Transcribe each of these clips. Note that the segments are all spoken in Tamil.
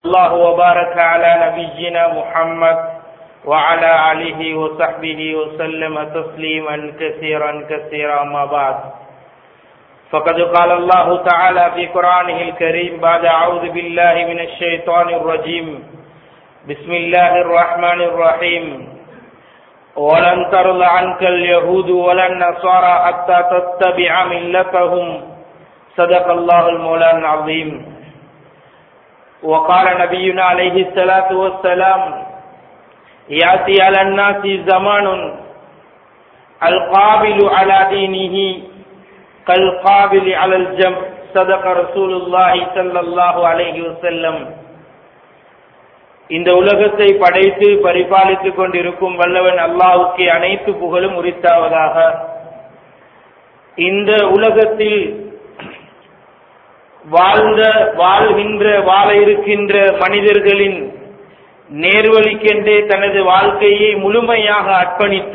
الله وبارك على نبينا محمد وعلى آله وصحبه وسلم تسليما كثيرا كثيرا ما بعد فقد قال الله تعالى في قرآنه الكريم بعد أعوذ بالله من الشيطان الرجيم بسم الله الرحمن الرحيم ولن ترضى عنك اليهود ولا النصارى حتى تتبع ملتهم صدق الله المولان العظيم وقال نبينا عليه الصلاة والسلام يأتي على الناس زمان القابل على دينه كالقابل على الجمع صدق رسول الله صلى الله عليه وسلم இந்த உலகத்தை படைத்து பரிபாலித்துக் கொண்டிருக்கும் வல்லவன் அல்லாஹுக்கு அனைத்து புகழும் உரித்தாவதாக இந்த உலகத்தில் வாழ்ந்த வாழ்கின்ற வாழ இருக்கின்ற மனிதர்களின் நேர்வழிக்கென்றே தனது வாழ்க்கையை முழுமையாக அர்ப்பணித்த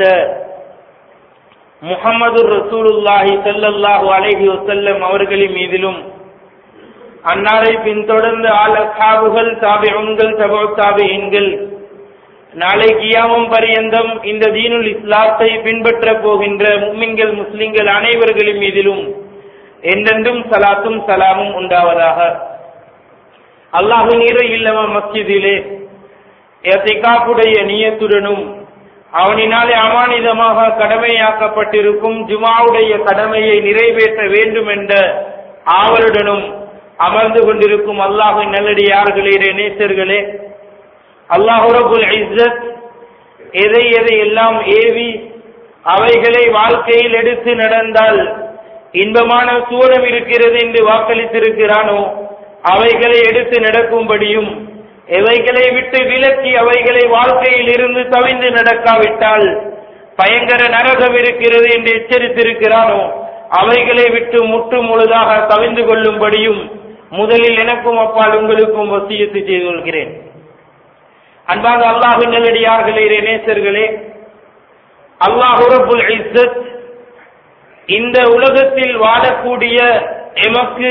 முகமது ரசூலுல்லாஹி சல்லல்லாஹு அலைஹி வசல்லம் அவர்களின் மீதிலும் அன்னாரை பின்தொடர்ந்து ஆல் அசாபுகள் தாபியங்கள் தபோ தாபியன்கள் நாளை கியாமம் பரியந்தம் இந்த தீனுல் இஸ்லாத்தை பின்பற்ற போகின்ற மும்மின்கள் முஸ்லிம்கள் அனைவர்களின் மீதிலும் என்றென்றும் சலாத்தும் சலாமும் உண்டாவதாக அல்லாஹு நீர இல்லவ மஸ்ஜிதிலே எத்திகாப்புடைய நியத்துடனும் அவனினாலே அமானிதமாக கடமையாக்கப்பட்டிருக்கும் ஜுமாவுடைய கடமையை நிறைவேற்ற வேண்டும் என்ற ஆவலுடனும் அமர்ந்து கொண்டிருக்கும் அல்லாஹின் நல்லடியார்களே நேசர்களே அல்லாஹுரபுல் இஸ்ஸத் எதை எதை எல்லாம் ஏவி அவைகளை வாழ்க்கையில் எடுத்து நடந்தால் இன்பமான சூழம் இருக்கிறது என்று வாக்களித்திருக்கிறானோ அவைகளை எடுத்து நடக்கும்படியும் எவைகளை விட்டு விலக்கி அவைகளை வாழ்க்கையில் இருந்து தவிந்து நடக்காவிட்டால் பயங்கர நரகம் இருக்கிறது என்று எச்சரித்திருக்கிறானோ அவைகளை விட்டு முற்று முழுதாக தவிந்து கொள்ளும்படியும் முதலில் எனக்கும் அப்பால் உங்களுக்கும் வசியத்து செய்து கொள்கிறேன் அன்பாக அல்லாஹு நல்லடியார்களே நேசர்களே அல்லாஹுரபுல் இஸ்ஸத் இந்த உலகத்தில் வாழக்கூடிய எமக்கு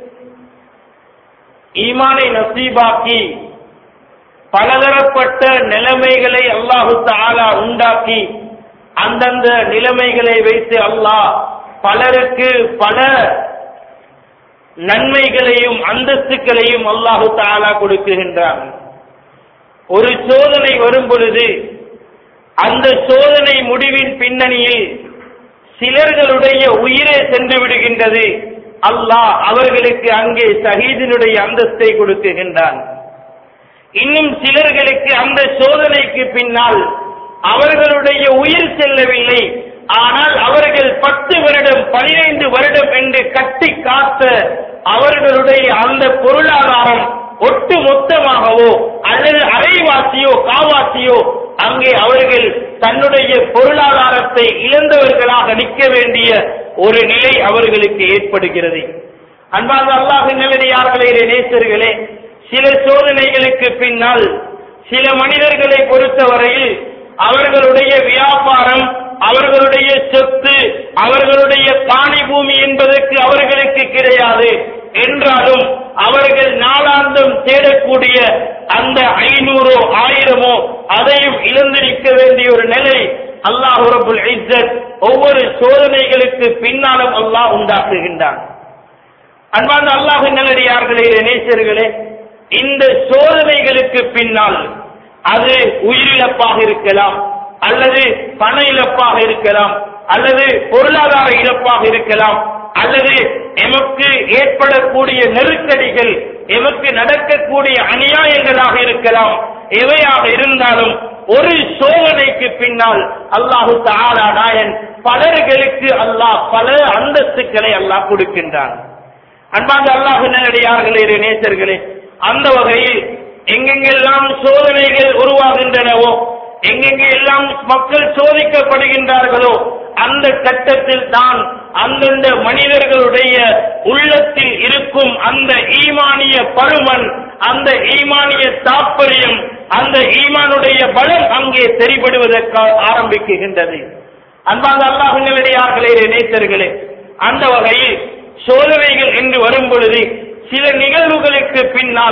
ஈமானை நசீபாக்கி பலதரப்பட்ட நிலைமைகளை அல்லாஹு தாலா உண்டாக்கி அந்தந்த நிலைமைகளை வைத்து அல்லாஹ் பலருக்கு பல நன்மைகளையும் அந்தஸ்துக்களையும் அல்லாஹு தாலா கொடுக்குகின்றான் ஒரு சோதனை வரும் பொழுது அந்த சோதனை முடிவின் பின்னணியில் சிலர்களுடைய உயிரே சென்று விடுகின்றது அல்லாஹ் அவர்களுக்கு அங்கே ஷஹீதினுடைய அந்தஸ்தை கொடுக்குகின்றான் இன்னும் சிலர்களுக்கு அந்த சோதனைக்கு பின்னால் அவர்களுடைய உயிர் செல்லவில்லை ஆனால் அவர்கள் பத்து வருடம் பதினைந்து வருடம் என்று கட்டி காத்த அவர்களுடைய அந்த பொருளாதாரம் ஒட்டு மொத்தமாகவோ அல்லது அரைவாசியோ காவாசியோ அங்கே அவர்கள் தன்னுடைய பொருளாதாரத்தை இழந்தவர்களாக நிற்க வேண்டிய ஒரு நிலை அவர்களுக்கு ஏற்படுகிறது அன்பாக அல்லாஹ் நல்லடியார்களே நேசர்களே சில சோதனைகளுக்கு பின்னால் சில மனிதர்களை பொறுத்தவரையில் அவர்களுடைய வியாபாரம் அவர்களுடைய சொத்து அவர்களுடைய காணி பூமி என்பதற்கு அவர்களுக்கு கிடையாது என்றாலும் அவர்கள் நாளாந்தம் தேடக்கூடிய அந்த ஐநூறோ ஆயிரமோ அதையும் இழந்து நிற்க வேண்டிய ஒரு நிலை அல்லாஹ் ரபுல் இஸ்ஸத் ஒவ்வொரு சோதனைகளுக்கு பின்னாலும் அல்லாஹ் உண்டாக்குகின்றான் அன்பான அல்லாஹ் நல்லடியார்களே நேசர்களே இந்த சோதனைகளுக்கு பின்னால் அது உயிரிழப்பாக இருக்கலாம் அல்லது பண இழப்பாக இருக்கலாம் அல்லது பொருளாதார இழப்பாக இருக்கலாம் அல்லது எமக்கு ஏற்படக்கூடிய நெருக்கடிகள் எமக்கு நடக்கக்கூடிய அநியாயங்களாக இருக்கலாம் எவையாக இருந்தாலும் ஒரு சோதனைக்கு பின்னால் அல்லாஹு தாலா நாயன் பலர்களுக்கு அல்லாஹ் பல அந்தஸ்துக்களை அல்லாஹ் கொடுக்கின்றான் அன்பாக அல்லாஹு நேரடியார்களே நேசர்களே அந்த வகையில் எங்கெங்கெல்லாம் சோதனைகள் உருவாகின்றனவோ எங்கெங்கே எல்லாம் மக்கள் சோதிக்கப்படுகின்றார்களோ அந்த கட்டத்தில் தான் அந்தந்த மனிதர்களுடைய உள்ளத்தில் இருக்கும் அந்த ஈமானிய பருமன் அந்த ஈமானிய தாற்பயம் அந்த ஈமானுடைய பலம் அங்கே தெரிபடுவதற்காக ஆரம்பிக்குகின்றது அன்பாக அல்லாஹுங்களே நேசர்களே அந்த வகையில் சோதனைகள் என்று வரும் பொழுது சில நிகழ்வுகளுக்கு பின்னால்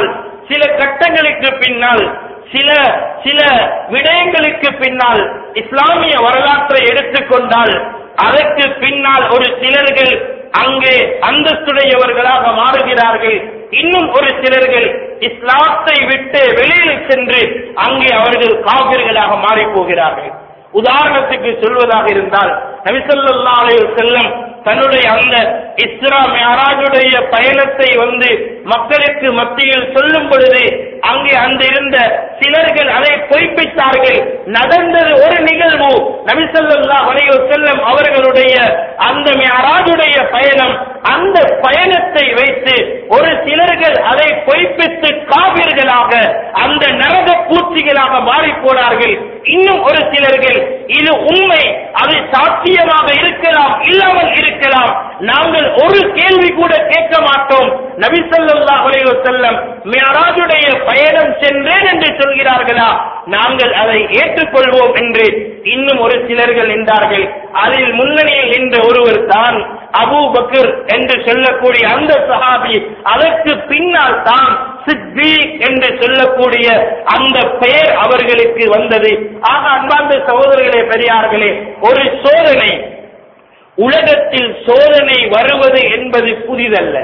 சில கட்டங்களுக்கு பின்னால் சில சில விடயங்களுக்கு பின்னால் இஸ்லாமிய வரலாற்றை எடுத்துக்கொண்டால் அதற்கு பின்னால் ஒரு சிலர்கள் அங்கே அந்தஸ்துடையவர்களாக மாறுகிறார்கள் இன்னும் ஒரு சிலர்கள் இஸ்லாத்தை விட்டு வெளியில் சென்று அங்கே அவர்கள் காவிர்களாக மாறி போகிறார்கள் உதாரணத்துக்கு சொல்வதாக இருந்தால் நபிசல்லா செல்லம் தன்னுடைய அந்த இஸ்ரா மேராஜுடைய பயணத்தை வந்து மக்களுக்கு மத்தியில் சொல்லும் பொழுது அங்கே அந்த இருந்த சிலர்கள் அதை பொய்ப்பித்தார்கள் நடந்தது ஒரு நிகழ்வு நபிசல்லா வலையோ செல்லம் அவர்களுடைய அந்த மேராஜுடைய பயணம் அந்த பயணத்தை வைத்து ஒரு சிலர்கள் அதை பொய்ப்பித்து காவிர்களாக அந்த நரக பூச்சிகளாக மாறி போனார்கள் இன்னும் ஒரு சிலர்கள் இது உண்மை அது சாத்தியமாக இருக்கலாம் இல்லாமல் இருக்கலாம் நாங்கள் ஒரு கேள்வி கூட கேட்க மாட்டோம் நபிசல்லா அலைஹி செல்லம் மியராஜுடைய பயணம் சென்றேன் என்று சொல்கிறார்களா நாங்கள் அதை ஏற்றுக்கொள்வோம் என்று இன்னும் ஒரு சிலர்கள் நின்றார்கள் அதில் முன்னணியில் நின்ற ஒருவர் தான் அபூ பக்கர் என்று சொல்லக்கூடிய அந்த சஹாபி அதற்கு பின்னால் தான் சித்தீக் என்று சொல்லக்கூடிய அந்த பெயர் அவர்களுக்கு வந்தது ஆக அன்பார்ந்த சகோதரர்களே பெரியார்களே ஒரு சோதனை உலகத்தில் சோதனை வருவது என்பது புதிதல்ல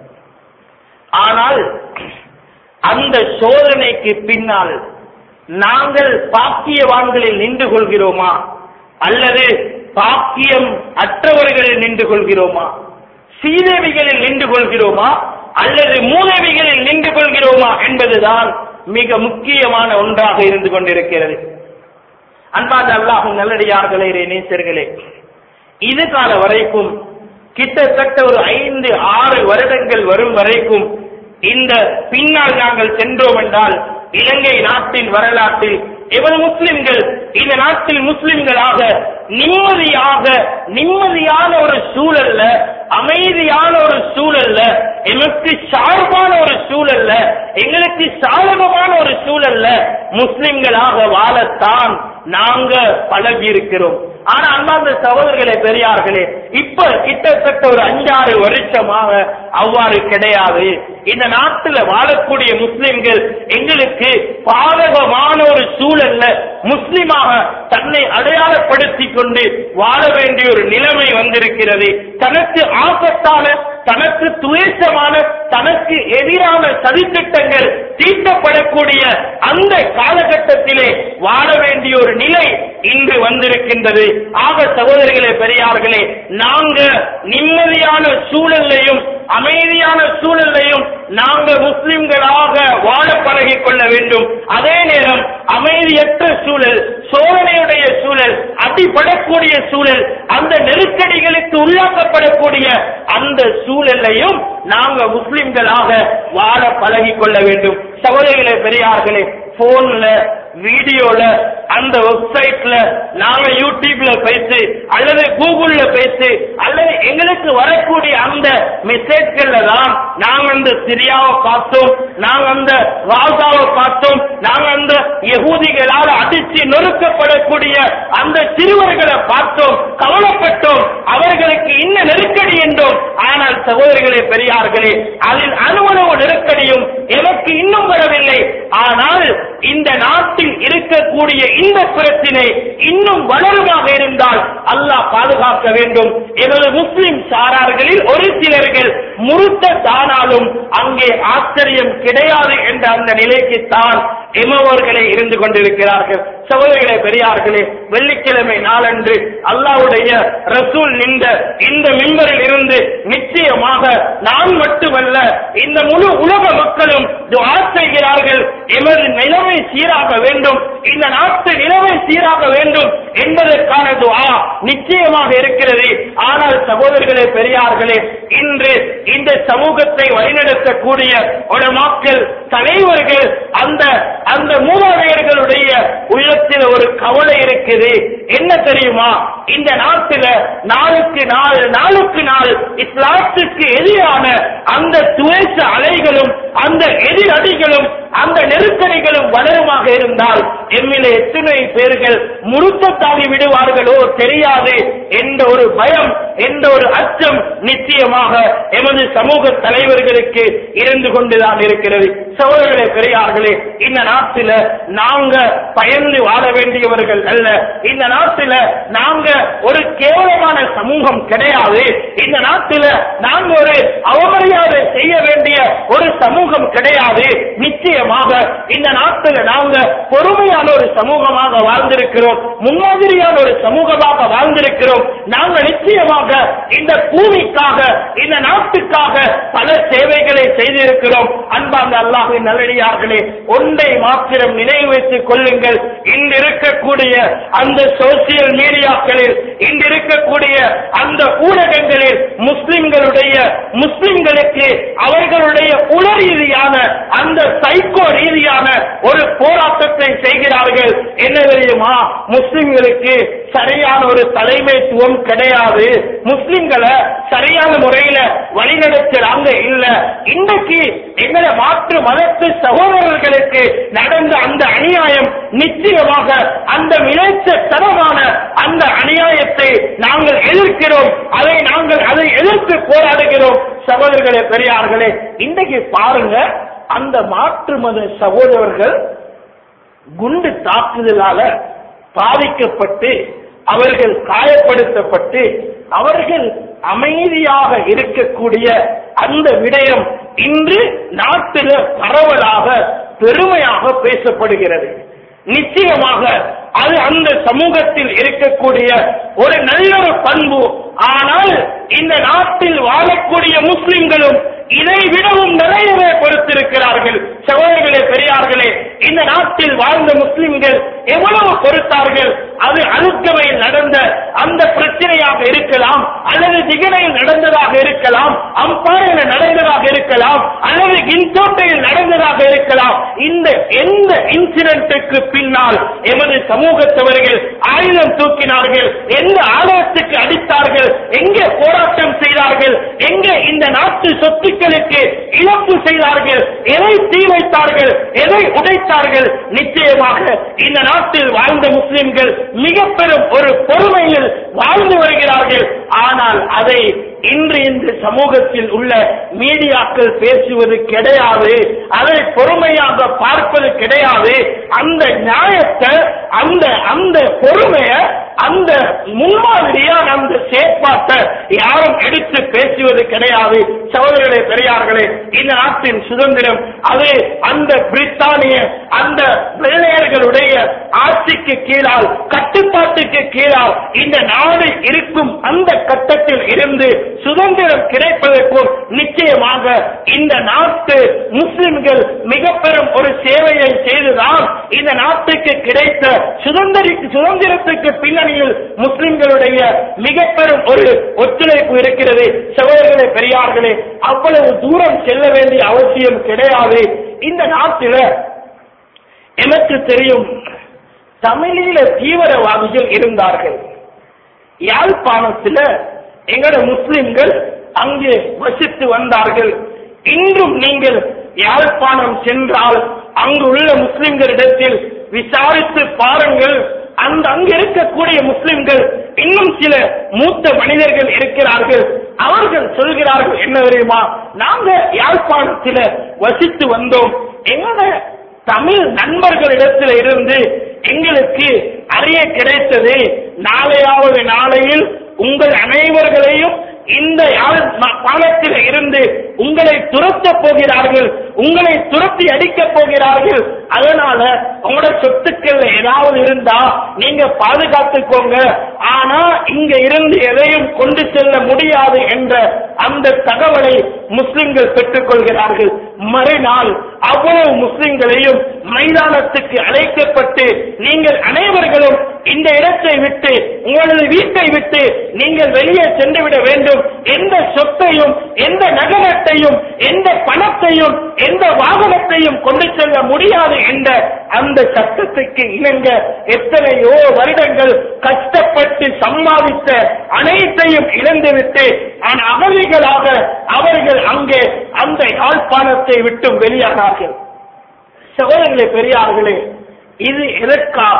ஆனால் அந்த சோதனைக்கு பின்னால் நாங்கள் பாக்கியவான்களில் நின்று கொள்கிறோமா அல்லது பாக்கியம் அற்றவர்களில் நின்று கொள்கிறோமா சீதேவிகளில் நின்று கொள்கிறோமா அல்லது மூதேவிகளில் நின்று கொள்கிறோமா என்பதுதான் மிக முக்கியமான ஒன்றாக இருந்து கொண்டிருக்கிறது அன்பார்ந்த அல்லாஹும் நல்லடியார்களே நேசர்களே இது கால வரைக்கும் கிட்டத்தட்ட ஒரு ஐந்து ஆறு வருடங்கள் வரும் வரைக்கும் இந்த பின்னால் நாங்கள் சென்றோம் என்றால் இலங்கை நாட்டின் வரலாற்றில் எவ்வளவு முஸ்லிம்கள் இந்த நாட்டில் முஸ்லிம்களாக நிம்மதியாக நிம்மதியான ஒரு சூழல்ல அமைதியான ஒரு சூழல்ல எமக்கு சார்பான ஒரு சூழல்ல எங்களுக்கு சாதகமான ஒரு சூழல்ல முஸ்லிம்களாக வாழத்தான் நாங்க பழகி இருக்கிறோம் ஆனா அன்பார்ந்த சகோதரர்களே பெரியார்களே இப்ப கிட்டத்தட்ட ஒரு அஞ்சாறு வருஷமாக அவ்வாறு கிடையாது இந்த நாட்டுல வாழக்கூடிய முஸ்லிம்கள் எங்களுக்கு பாதகமான ஒரு சூழல்ல முஸ்லிமாக தன்னை அடையாளப்படுத்திக் கொண்டு வாழ வேண்டிய ஒரு நிலைமை வந்திருக்கிறது தனக்கு ஆபத்தான தனக்கு துவேஷமான தனக்கு எதிரான சதித்திட்டங்கள் தீட்டப்படக்கூடிய அந்த காலகட்டத்திலே வாழ வேண்டிய ஒரு நிலை இன்று வந்திருக்கின்றது ஆக சகோதரிகளே பெரியார்களே நாங்க நிம்மதியான சூழலையும் அமைதியான சூழலையும் நாங்க முஸ்லிம்களாக வாழ பழகிக் கொள்ள வேண்டும் அதே நேரம் அமைதியற்ற சூழல் சோதனையுடைய சூழல் அடிபடக்கூடிய சூழல் அந்த நெருக்கடிகளுக்கு உள்ளாக்கப்படக்கூடிய அந்த சூழலையும் நாங்க முஸ்லிம்களாக வாழ பழகிக் கொள்ள வேண்டும் சகோதரிகளே பெரியார்களே போன்ல வீடியோல அந்த வெப்சைட்ல நாங்க யூடியூப்ல பேசி அல்லது கூகுள்ல பேசி அல்லது எங்களுக்கு வரக்கூடிய அந்த மெசேஜ்கள்ல தான் நாங்க அந்த சிரியாவை பார்த்தோம் நாங்க அந்த ராசாவை பார்த்தோம் நாங்க அந்த யகூதிகளால் அடிச்சு நொறுக்கப்படக்கூடிய அந்த சிறுவர்களை பார்த்தோம் கவலைப்பட்டோம் அவர்களுக்கு இன்ன நெருக்கடி என்றோம் ஆனால் சகோதரிகளே பெரியார்களே அதில் அணுவளவு நெருக்கடியும் எனக்கு இன்னும் வரவில்லை ஆனால் இந்த நாட்டில் இருக்கக்கூடிய இந்த பிரச்சனை இன்னும் வளருமாக இருந்தால் அல்லாஹ் பாதுகாக்க வேண்டும் எனது முஸ்லிம் சாரார்களில் ஒரு சிலர்கள் முறுத்த தானாலும் அங்கே ஆச்சரியம் கிடையாது என்ற அந்த நிலைக்கு தான் எமவர்களே இருந்து கொண்டிருக்கிறார்கள் சகோதரிகளே பெரியார்களே வெள்ளிக்கிழமை நாளன்று அல்லாவுடைய ரசூல் நின்ற இந்த மிம்பரில் இருந்து நிச்சயமாக நான் மட்டுமல்ல இந்த முழு உலக மக்களும் துஆ செய்கிறார்கள் எமது நிலைமை சீராக வேண்டும் இந்த நாட்டு நிலைமை சீராக வேண்டும் என்பதற்கான துஆ நிச்சயமாக இருக்கிறது ஆனால் சகோதரர்களே பெரியார்களே இன்று இந்த சமூகத்தை வழிநடத்தக்கூடிய உலமாக்கள் தலைவர்கள் அந்த அந்த மூதாதையர்களுடைய உள்ளத்தில் ஒரு கவலை இருக்குது என்ன தெரியுமா இந்த நாட்டில நாளுக்கு நாள் நாளுக்கு நாள் இஸ்லாத்துக்கு எதிரான அந்த துவேஷ அலைகளும் அந்த எதிரடிகளும் அந்த நெருக்கடிகளும் வளருமாக இருந்தால் எம்மிலே எத்தனை பேர்கள் முறுக்கத்தாகி விடுவார்களோ தெரியாது என்ற ஒரு பயம் என்ற ஒரு அச்சம் நிச்சயமாக எமது சமூக தலைவர்களுக்கு இருந்து கொண்டுதான் இருக்கிறது சகோதரர்களே பெரியார்களே இந்த நாட்டில நாங்க பயந்து வாழ வேண்டியவர்கள் அல்ல இந்த நாட்டில நாங்க ஒரு கேவலமான சமூகம் கிடையாது இந்த நாட்டில நாங்க ஒரு அவமரியாதை செய்ய வேண்டிய ஒரு சமூகம் கிடையாது நிச்சயமாக இந்த நாட்டில் நாங்க பொறுமையான ஒரு சமூகமாக வாழ்ந்திருக்கிறோம் முன்மாதிரியான ஒரு சமூகமாக வாழ்ந்திருக்கிறோம் நாங்க நிச்சயமாக இந்த பூமிக்காக இந்த நாட்டுக்காக பல சேவைகளை செய்திருக்கிறோம் அன்பார்ந்த அல்லாஹின் நல்லடியார்களே ஒன்றை மாத்திரம் நினைவு வைத்துக் கொள்ளுங்கள் இன்று இருக்கக்கூடிய அந்த சோசியல் மீடியாக்களில் இன்று இருக்கக்கூடிய அந்த ஊடகங்களில் முஸ்லிம்களுடைய முஸ்லிம்களுக்கு அவர்களுடைய உள ரீதியான அந்த சைக்கோ ரீதியான ஒரு போராட்டத்தை செய்கிறார்கள் என்ன தெரியுமா முஸ்லிம்களுக்கு சரியான ஒரு தலைமைத்துவம் கிடையாது முஸ்லிம்களை சரியான முறையில வழிநடத்துறாங்க இல்ல இன்றைக்கு எங்களை மாற்று மதத்து சகோதரர்களுக்கு நடந்த அந்த அநியாயம் நிச்சயமாக அந்த மிளைச்சத்தனமான அந்த அநியாயத்தை நாங்கள் எதிர்க்கிறோம் அதை நாங்கள் அதை எதிர்த்து போராடுகிறோம் சகோதரர்களே பெரியார்களே இன்றைக்கு பாருங்க அந்த மாற்று மத சகோதரர்கள் குண்டு தாக்குதலால பாதிக்கப்பட்டு அவர்கள் காயப்படுத்தப்பட்டு அவர்கள் அமைதியாக இருக்கக்கூடிய அந்த விடயம் இன்று நாட்டில் பரவலாக பெருமையாக பேசப்படுகிறது நிச்சயமாக அது அந்த சமூகத்தில் இருக்கக்கூடிய ஒரு நல்ல ஒரு பண்பு ஆனால் இந்த நாட்டில் வாழக்கூடிய முஸ்லிம்களும் இதை விடவும் நிறையவே பொறுத்திருக்கிறார்கள் சகோதரர்களே பெரியார்களே இந்த நாட்டில் வாழ்ந்த முஸ்லிம்கள் எவ்வளவு பொறுத்தார்கள் அது அழுக்கவையில் நடந்த அந்த பிரச்சனையாக இருக்கலாம் அல்லது திகனையில் நடந்ததாக இருக்கலாம் அம்பாறையில் நடந்ததாக இருக்கலாம் அல்லது கின்சோட்டையில் நடந்ததாக இருக்கலாம் இந்த எந்த இன்சிடென்ட்டுக்கு பின்னால் எமது சமூகத்தவர்கள் ஆயுதம் தூக்கினார்கள் எந்த ஆலயத்துக்கு அடித்தார்கள் எங்கே போராட்டம் செய்தார்கள் எங்கே இந்த நாட்டு சொத்துக்களுக்கு இழப்பு செய்தார்கள் எதை தீ வைத்தார்கள் எதை உடைத்தார்கள் நிச்சயமாக இந்த நாட்டில் வாழ்ந்த முஸ்லிம்கள் மிக பெரும் ஒரு பொறுமையில் வாழ்ந்து வருகிறார்கள் ஆனால் அதை இன்று இந்த சமூகத்தில் உள்ள மீடியாக்கள் பேசுவது கிடையாது அதை பொறுமையாக பார்ப்பது கிடையாது அந்த நியாயத்தை அந்த அந்த பொறுமைய அந்த முன்மாதிரியான அந்த செயற்பாட்டை யாரும் எடுத்து பேசுவது கிடையாது சகோதரர்களே பெரியார்களே இந்த நாட்டின் சுதந்திரம் அது அந்த பிரித்தானிய அந்த வெள்ளையர்களுடைய ஆட்சிக்கு கீழால் கட்டுப்பாட்டுக்கு கீழால் இந்த நாடு இருக்கும் அந்த கட்டத்தில் இருந்து சுதந்திரம் கிடைப்பதற்கும் நிச்சயமாக இந்த நாட்டு முஸ்லிம்கள் மிக பெரும் ஒரு சேவையை செய்துதான் இந்த நாட்டுக்கு கிடைத்த சுதந்திர சுதந்திரத்துக்கு பின்னணியில் முஸ்லிம்களுடைய மிக பெரும் ஒரு ஒத்துழைப்பு இருக்கிறது சகோதரர்களே பெரியார்களே அவ்வளவு தூரம் செல்ல வேண்டிய அவசியம் கிடையாது இந்த நாட்டில எனக்கு தெரியும் தமிழீழ தீவிரவாதிகள் இருந்தார்கள் யாழ்ப்பாணத்தில் எங்களோட முஸ்லிம்கள் அங்கே வசித்து வந்தார்கள் இன்றும் நீங்கள் யாழ்ப்பாணம் சென்றால் அங்கு உள்ள முஸ்லிம்களிடத்தில் விசாரித்து பாருங்கள் அந்த அங்கு இருக்கக்கூடிய முஸ்லிம்கள் இன்னும் சில மூத்த மனிதர்கள் இருக்கிறார்கள் அவர்கள் சொல்கிறார்கள் என்ன தெரியுமா நாங்க யாழ்ப்பாணத்தில வசித்து வந்தோம் எங்களோட தமிழ் நண்பர்களிடத்தில் இருந்து எங்களுக்கு அறிய கிடைத்தது நாளையாவது நாளையில் உங்கள் அனைவர்களையும் இந்த பாலத்தில் இருந்து உங்களை துரத்த போகிறார்கள் உங்களை துரத்தி அடிக்க போகிறார்கள் அதனால உங்களோட சொத்துக்கள் ஏதாவது இருந்தா நீங்க பாதுகாத்துக்கோங்க ஆனா இங்க இருந்து எதையும் கொண்டு செல்ல முடியாது என்ற அந்த தகவலை முஸ்லிம்கள் பெற்றுக் கொள்கிறார்கள் மறுநாள் அவ்வளவு முஸ்லிம்களையும் மைதானத்துக்கு அழைக்கப்பட்டு நீங்கள் அனைவர்களும் இந்த இடத்தை விட்டு உங்களது வீட்டை விட்டு நீங்கள் வெளியே சென்று விட வேண்டும் எந்த சொத்தையும் எந்த நகரத்தையும் எந்த பணத்தையும் எந்த வாகனத்தையும் கொண்டு செல்ல முடியாது என்ற அந்த சட்டத்துக்கு இணங்க எத்தனையோ வருடங்கள் கஷ்டப்பட்டு சம்பாதித்த அனைத்தையும் இழந்துவிட்டு அகதிகளாக அவர்கள் அங்கே அந்த யாழ்ப்பாணத்தை விட்டு வெளியானார்கள் சகோதரர்களே பெரியார்களே இது எதற்காக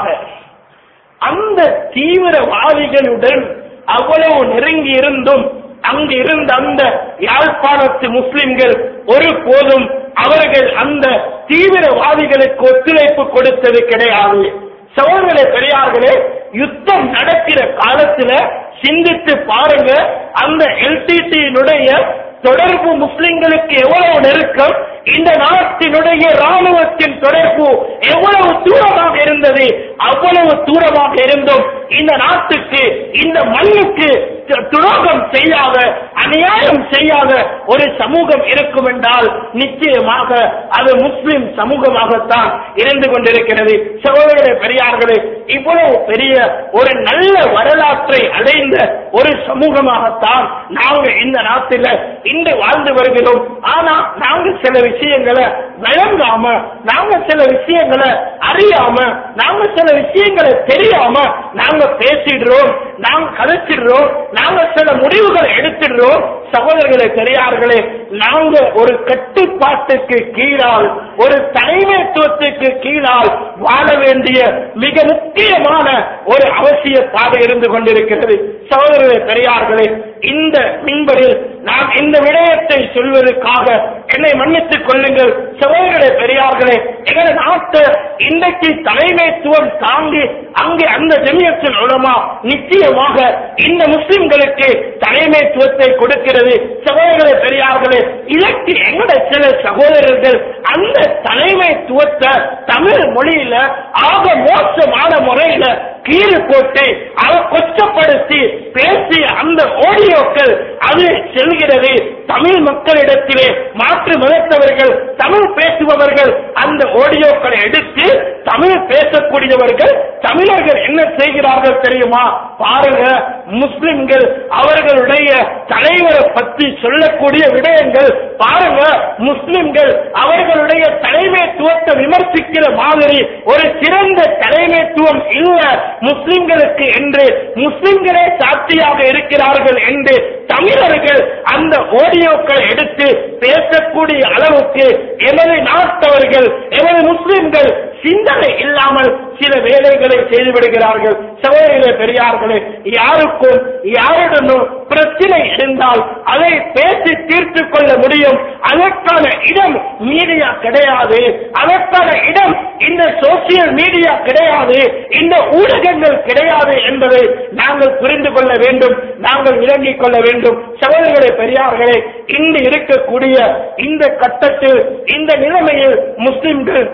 அந்த தீவிரவாதிகளுடன் அவ்வளவு நெருங்கி இருந்தும் அங்கு இருந்த அந்த யாழ்ப்பாணத்து முஸ்லிம்கள் ஒரு போதும் அவர்கள் அந்த தீவிரவாதிகளுக்கு ஒத்துழைப்பு கொடுத்தது கிடையாது சோழர்களே பெரியார்களே யுத்தம் நடக்கிற காலத்துல சிந்தித்து பாருங்க அந்த எல்டிடியினுடைய தொடர்பு முஸ்லிம்களுக்கு எவ்வளவு நெருக்கம் இந்த நாட்டினுடைய ராணுவத்தின் தொடர்பு எவ்வளவு தூரமாக இருந்தது அவ்வளவு தூரமாக இருந்தும் இந்த நாட்டுக்கு இந்த மண்ணுக்கு து- துரோகம் செய்யாத அநியாயம் செய்யாத ஒரு சமூகம் இருக்கும் என்றால் நிச்சயமாக அது முஸ்லிம் சமூகமாகத்தான் இருந்து கொண்டிருக்கிறது சகோதர பெரியார்களே இவ்வளவு பெரிய ஒரு நல்ல வரலாற்றை அடைந்த ஒரு சமூகமாகத்தான் நாங்க இந்த நாட்டில் இன்று வாழ்ந்து வருகிறோம் ஆனா நாங்க சில விஷயங்களை விளங்காம நாங்க சில விஷயங்களை அறியாம நாங்க சில விஷயங்களை தெரியாம நாங்க பேசிடுறோம் நாங்க கதைச்சிடுறோம் நாங்க சில முடிவுகளை எடுத்துடுறோம் சகோதரர்களே பெரியார்களே நாங்க ஒரு கட்டுப்பாட்டுக்கு கீழால் ஒரு தலைமைத்துவத்துக்கு கீழால் வாழ வேண்டிய மிக முக்கியமான ஒரு அவசியப்பாக இருந்து கொண்டிருக்கிறது சகோதரர்களே பெரியார்களே இந்த மின்பரில் நான் இந்த விடயத்தை சொல்வதற்காக என்னை மன்னித்துக் கொள்ளுங்கள் சகோதரர்களே பெரியார்களே எங்கள் நாட்டு இன்றைக்கு தலைமைத்துவம் தாங்கி அங்கே அந்த ஜெமியத்தில் உலமா நிச்சயமாக இந்த முஸ்லிம்களுக்கு தலைமைத்துவத்தை கொடுக்கிறது சகோதரர்களே பெரியார்களே இதற்கு எங்கட சில சகோதரர்கள் அந்த தலைமைத்துவத்தை தமிழ் மொழியில ஆக மோசமான முறையில கீழ் போட்டு அதை கொச்சப்படுத்தி பேசிய அந்த ஆடியோக்கள் அது செல்கிறது தமிழ் மக்களிடத்திலே மாற்று மதத்தவர்கள் தமிழ் பேசுபவர்கள் அந்த ஆடியோக்களை எடுத்து தமிழ் பேசக்கூடியவர்கள் தமிழர்கள் என்ன செய்கிறார்கள் தெரியுமா பாருங்க முஸ்லிம்கள் அவர்களுடைய தலைவரை பற்றி சொல்லக்கூடிய விடயங்கள் பாருங்க முஸ்லிம்கள் அவர்களுடைய தலைமைத்துவத்தை விமர்சிக்கிற மாதிரி ஒரு சிறந்த தலைமைத்துவம் இல்ல முஸ்லிம்களுக்கு என்று முஸ்லிம்களே சாட்சியாக இருக்கிறார்கள் என்று தமிழர்கள் அந்த ஆடியோக்களை எடுத்து பேசக்கூடிய அளவுக்கு எமது நாட்டவர்கள் எமது முஸ்லிம்கள் சிந்தனை இல்லாமல் சில வேலைகளை செய்து விடுகிறார்கள் சகோதரர்களே பெரியார்களே யாருக்கும் யாருடனும் பிரச்சனை இருந்தால் அதை பேசி தீர்த்து கொள்ள முடியும் அதற்கான இடம் மீடியா கிடையாது அதற்கான இடம் இந்த சோசியல் மீடியா கிடையாது இந்த ஊடகங்கள் கிடையாது என்பதை நாங்கள் புரிந்து கொள்ள வேண்டும் நாங்கள் விளங்கிக் கொள்ள வேண்டும் சகோதரர்களே பெரியார்களே இன்று இருக்கக்கூடிய இந்த கட்டத்தில் இந்த நிலைமையில் முஸ்லிம்கள்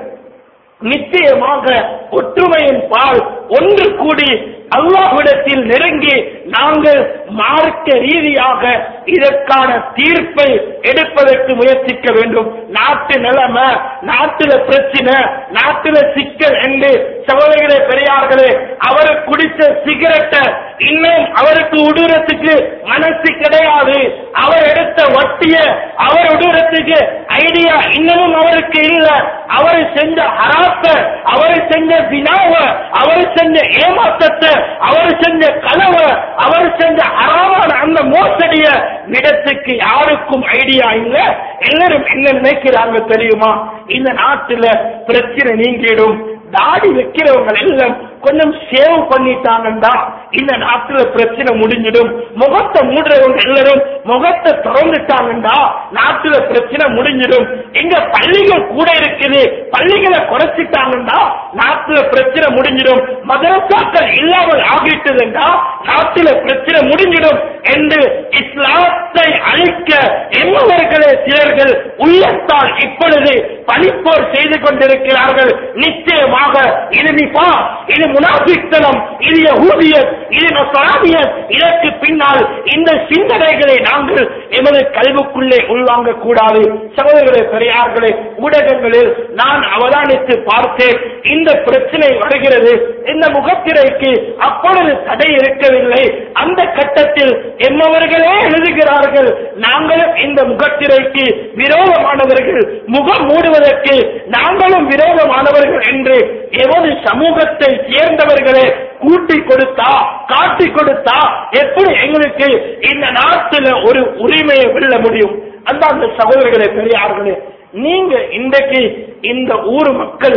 நிச்சயமாக ஒற்றுமையின் பால் ஒன்று கூடி அல்லாஹ்விடத்தில் நெருங்கி நாங்கள் மார்க்க ரீதியாக இதற்கான தீர்ப்பை எடுப்பதற்கு முயற்சிக்க வேண்டும் நாட்டு நிலைமை நாட்டுல பிரச்சனை நாட்டுல சிக்கல் என்று சகோதரர்களே பெரியார்களே அவர் குடித்த சிகரெட்டை இன்னும் அவருக்கு உடுறதுக்கு மனசு கிடையாது அவர் எடுத்த வட்டிய அவர் உடுறதுக்கு ஐடியா இன்னமும் அவருக்கு இல்ல அவர் செஞ்ச ஹராப்ப அவர் செஞ்ச வினாவ அவர் செஞ்ச ஏமாற்றத்தை அவர் செஞ்ச கனவை அவர் செஞ்ச அறாமான அந்த மோசடிய இடத்துக்கு யாருக்கும் ஐடியா இல்ல எல்லாரும் என்ன நினைக்கிறாங்க தெரியுமா இந்த நாட்டுல பிரச்சனை நீங்கிடும் தாடி வைக்கிறவங்க எல்லாம் கொஞ்சம் சேவ் பண்ணிட்டாங்கன்னா இந்த நாட்டுல பிரச்சனை முடிஞ்சிடும் முகத்தை மூடுறவங்க எல்லாரும் முகத்தை திறந்துட்டாங்கன்னா நாட்டுல பிரச்சனை முடிஞ்சிடும் எங்க பள்ளிகள் கூட இருக்குது பள்ளிகளை குறைச்சிட்டாங்கன்னா நாட்டுல பிரச்சனை முடிஞ்சிடும் மதரசாக்கள் இல்லாமல் ஆகிட்டதுன்னா நாட்டுல பிரச்சனை முடிஞ்சிடும் என்று இஸ்லாத்தை அழிக்க எண்ணவர்களே சிலர்கள் உள்ளத்தால் இப்பொழுது பழிப்போர் செய்து கொண்டிருக்கிறார்கள் நிச்சயமாக இது நிபா இது முனாபித்தனம் இது யஹூதியத் இது நசரானியத் இதற்கு பின்னால் இந்த சிந்தனைகளை நாங்கள் எமது கல்வுக்குள்ளே உள்வாங்க கூடாது சகோதரர்களே பெரியார்களே ஊடகங்களில் நான் அவதானித்து பார்த்தேன் இந்த பிரச்சனை வருகிறது இந்த முகத்திரைக்கு அப்பொழுது தடை இருக்கவில்லை அந்த கட்டத்தில் எம்மவர்களே எழுதுகிறார்கள் நாங்களும் இந்த முகத்திரைக்கு விரோதமானவர்கள் முகம் மூடுவதற்கு நாங்களும் விரோதமானவர்கள் என்று எவது சமூகத்தை சேர்ந்தவர்களே கூட்டி கொடுத்தா காட்டி கொடுத்தா எப்படி எங்களுக்கு இந்த நாட்டில் ஒரு உரிமையை வெல்ல முடியும் அந்த அந்த சகோதரர்களே பெரியார்களே நீங்க இன்றைக்கு இந்த ஊர் மக்கள்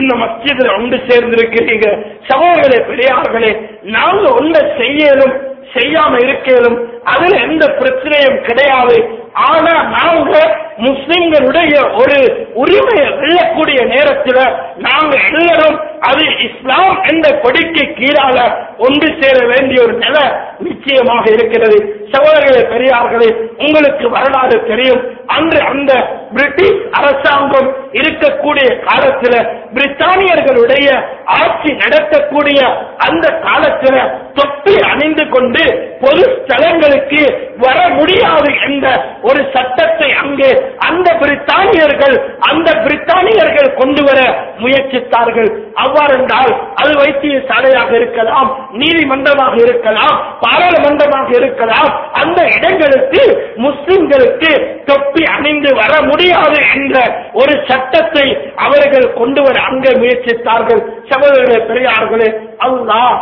இந்த மஸ்ஜிதில் ஒன்று சேர்ந்திருக்கிறீங்க சகோதரர்களே பெரியார்களே நாங்க ஒன்றை செய்யலும் செய்யாம இருக்கலும் அதுல எந்த பிரச்சனையும் கிடையாது ஆனா நாங்க முஸ்லிம்களுடைய ஒரு உரிமையை வெல்லக்கூடிய நேரத்துல நாங்க எல்லாரும் அது இஸ்லாம் என்ற கொடிக்கு கீழால ஒன்று சேர வேண்டிய ஒரு நிலை நிச்சயமாக இருக்கிறது சகோதரர்களே பெரியார்களே உங்களுக்கு வரலாறு தெரியும் அன்று அந்த பிரிட்டிஷ் அரசாங்கம் இருக்கக்கூடிய காலத்துல பிரித்தானியர்களுடைய ஆட்சி நடத்தக்கூடிய அந்த காலத்துல தொப்பி அணிந்து கொண்டு பொது ஸ்தலங்களுக்கு வர முடியாது என்ற ஒரு சட்டத்தை அங்கே அந்த பிரித்தானியர்கள் அந்த பிரித்தானியர்கள் கொண்டு வர முயற்சித்தார்கள் அவ்வாறென்றால் அது வைத்தியசாலையாக இருக்கலாம் நீதிமன்றமாக இருக்கலாம் பாராளுமன்றமாக இருக்கலாம் அந்த இடங்களுக்கு முஸ்லிம்களுக்கு தொப்பி அணிந்து வர முடியாது என்ற ஒரு சட்டத்தை அவர்கள் கொண்டு வர அங்கே முயற்சித்தார்கள் சகோதரர்களே பெரியார்களே அல்லாஹ்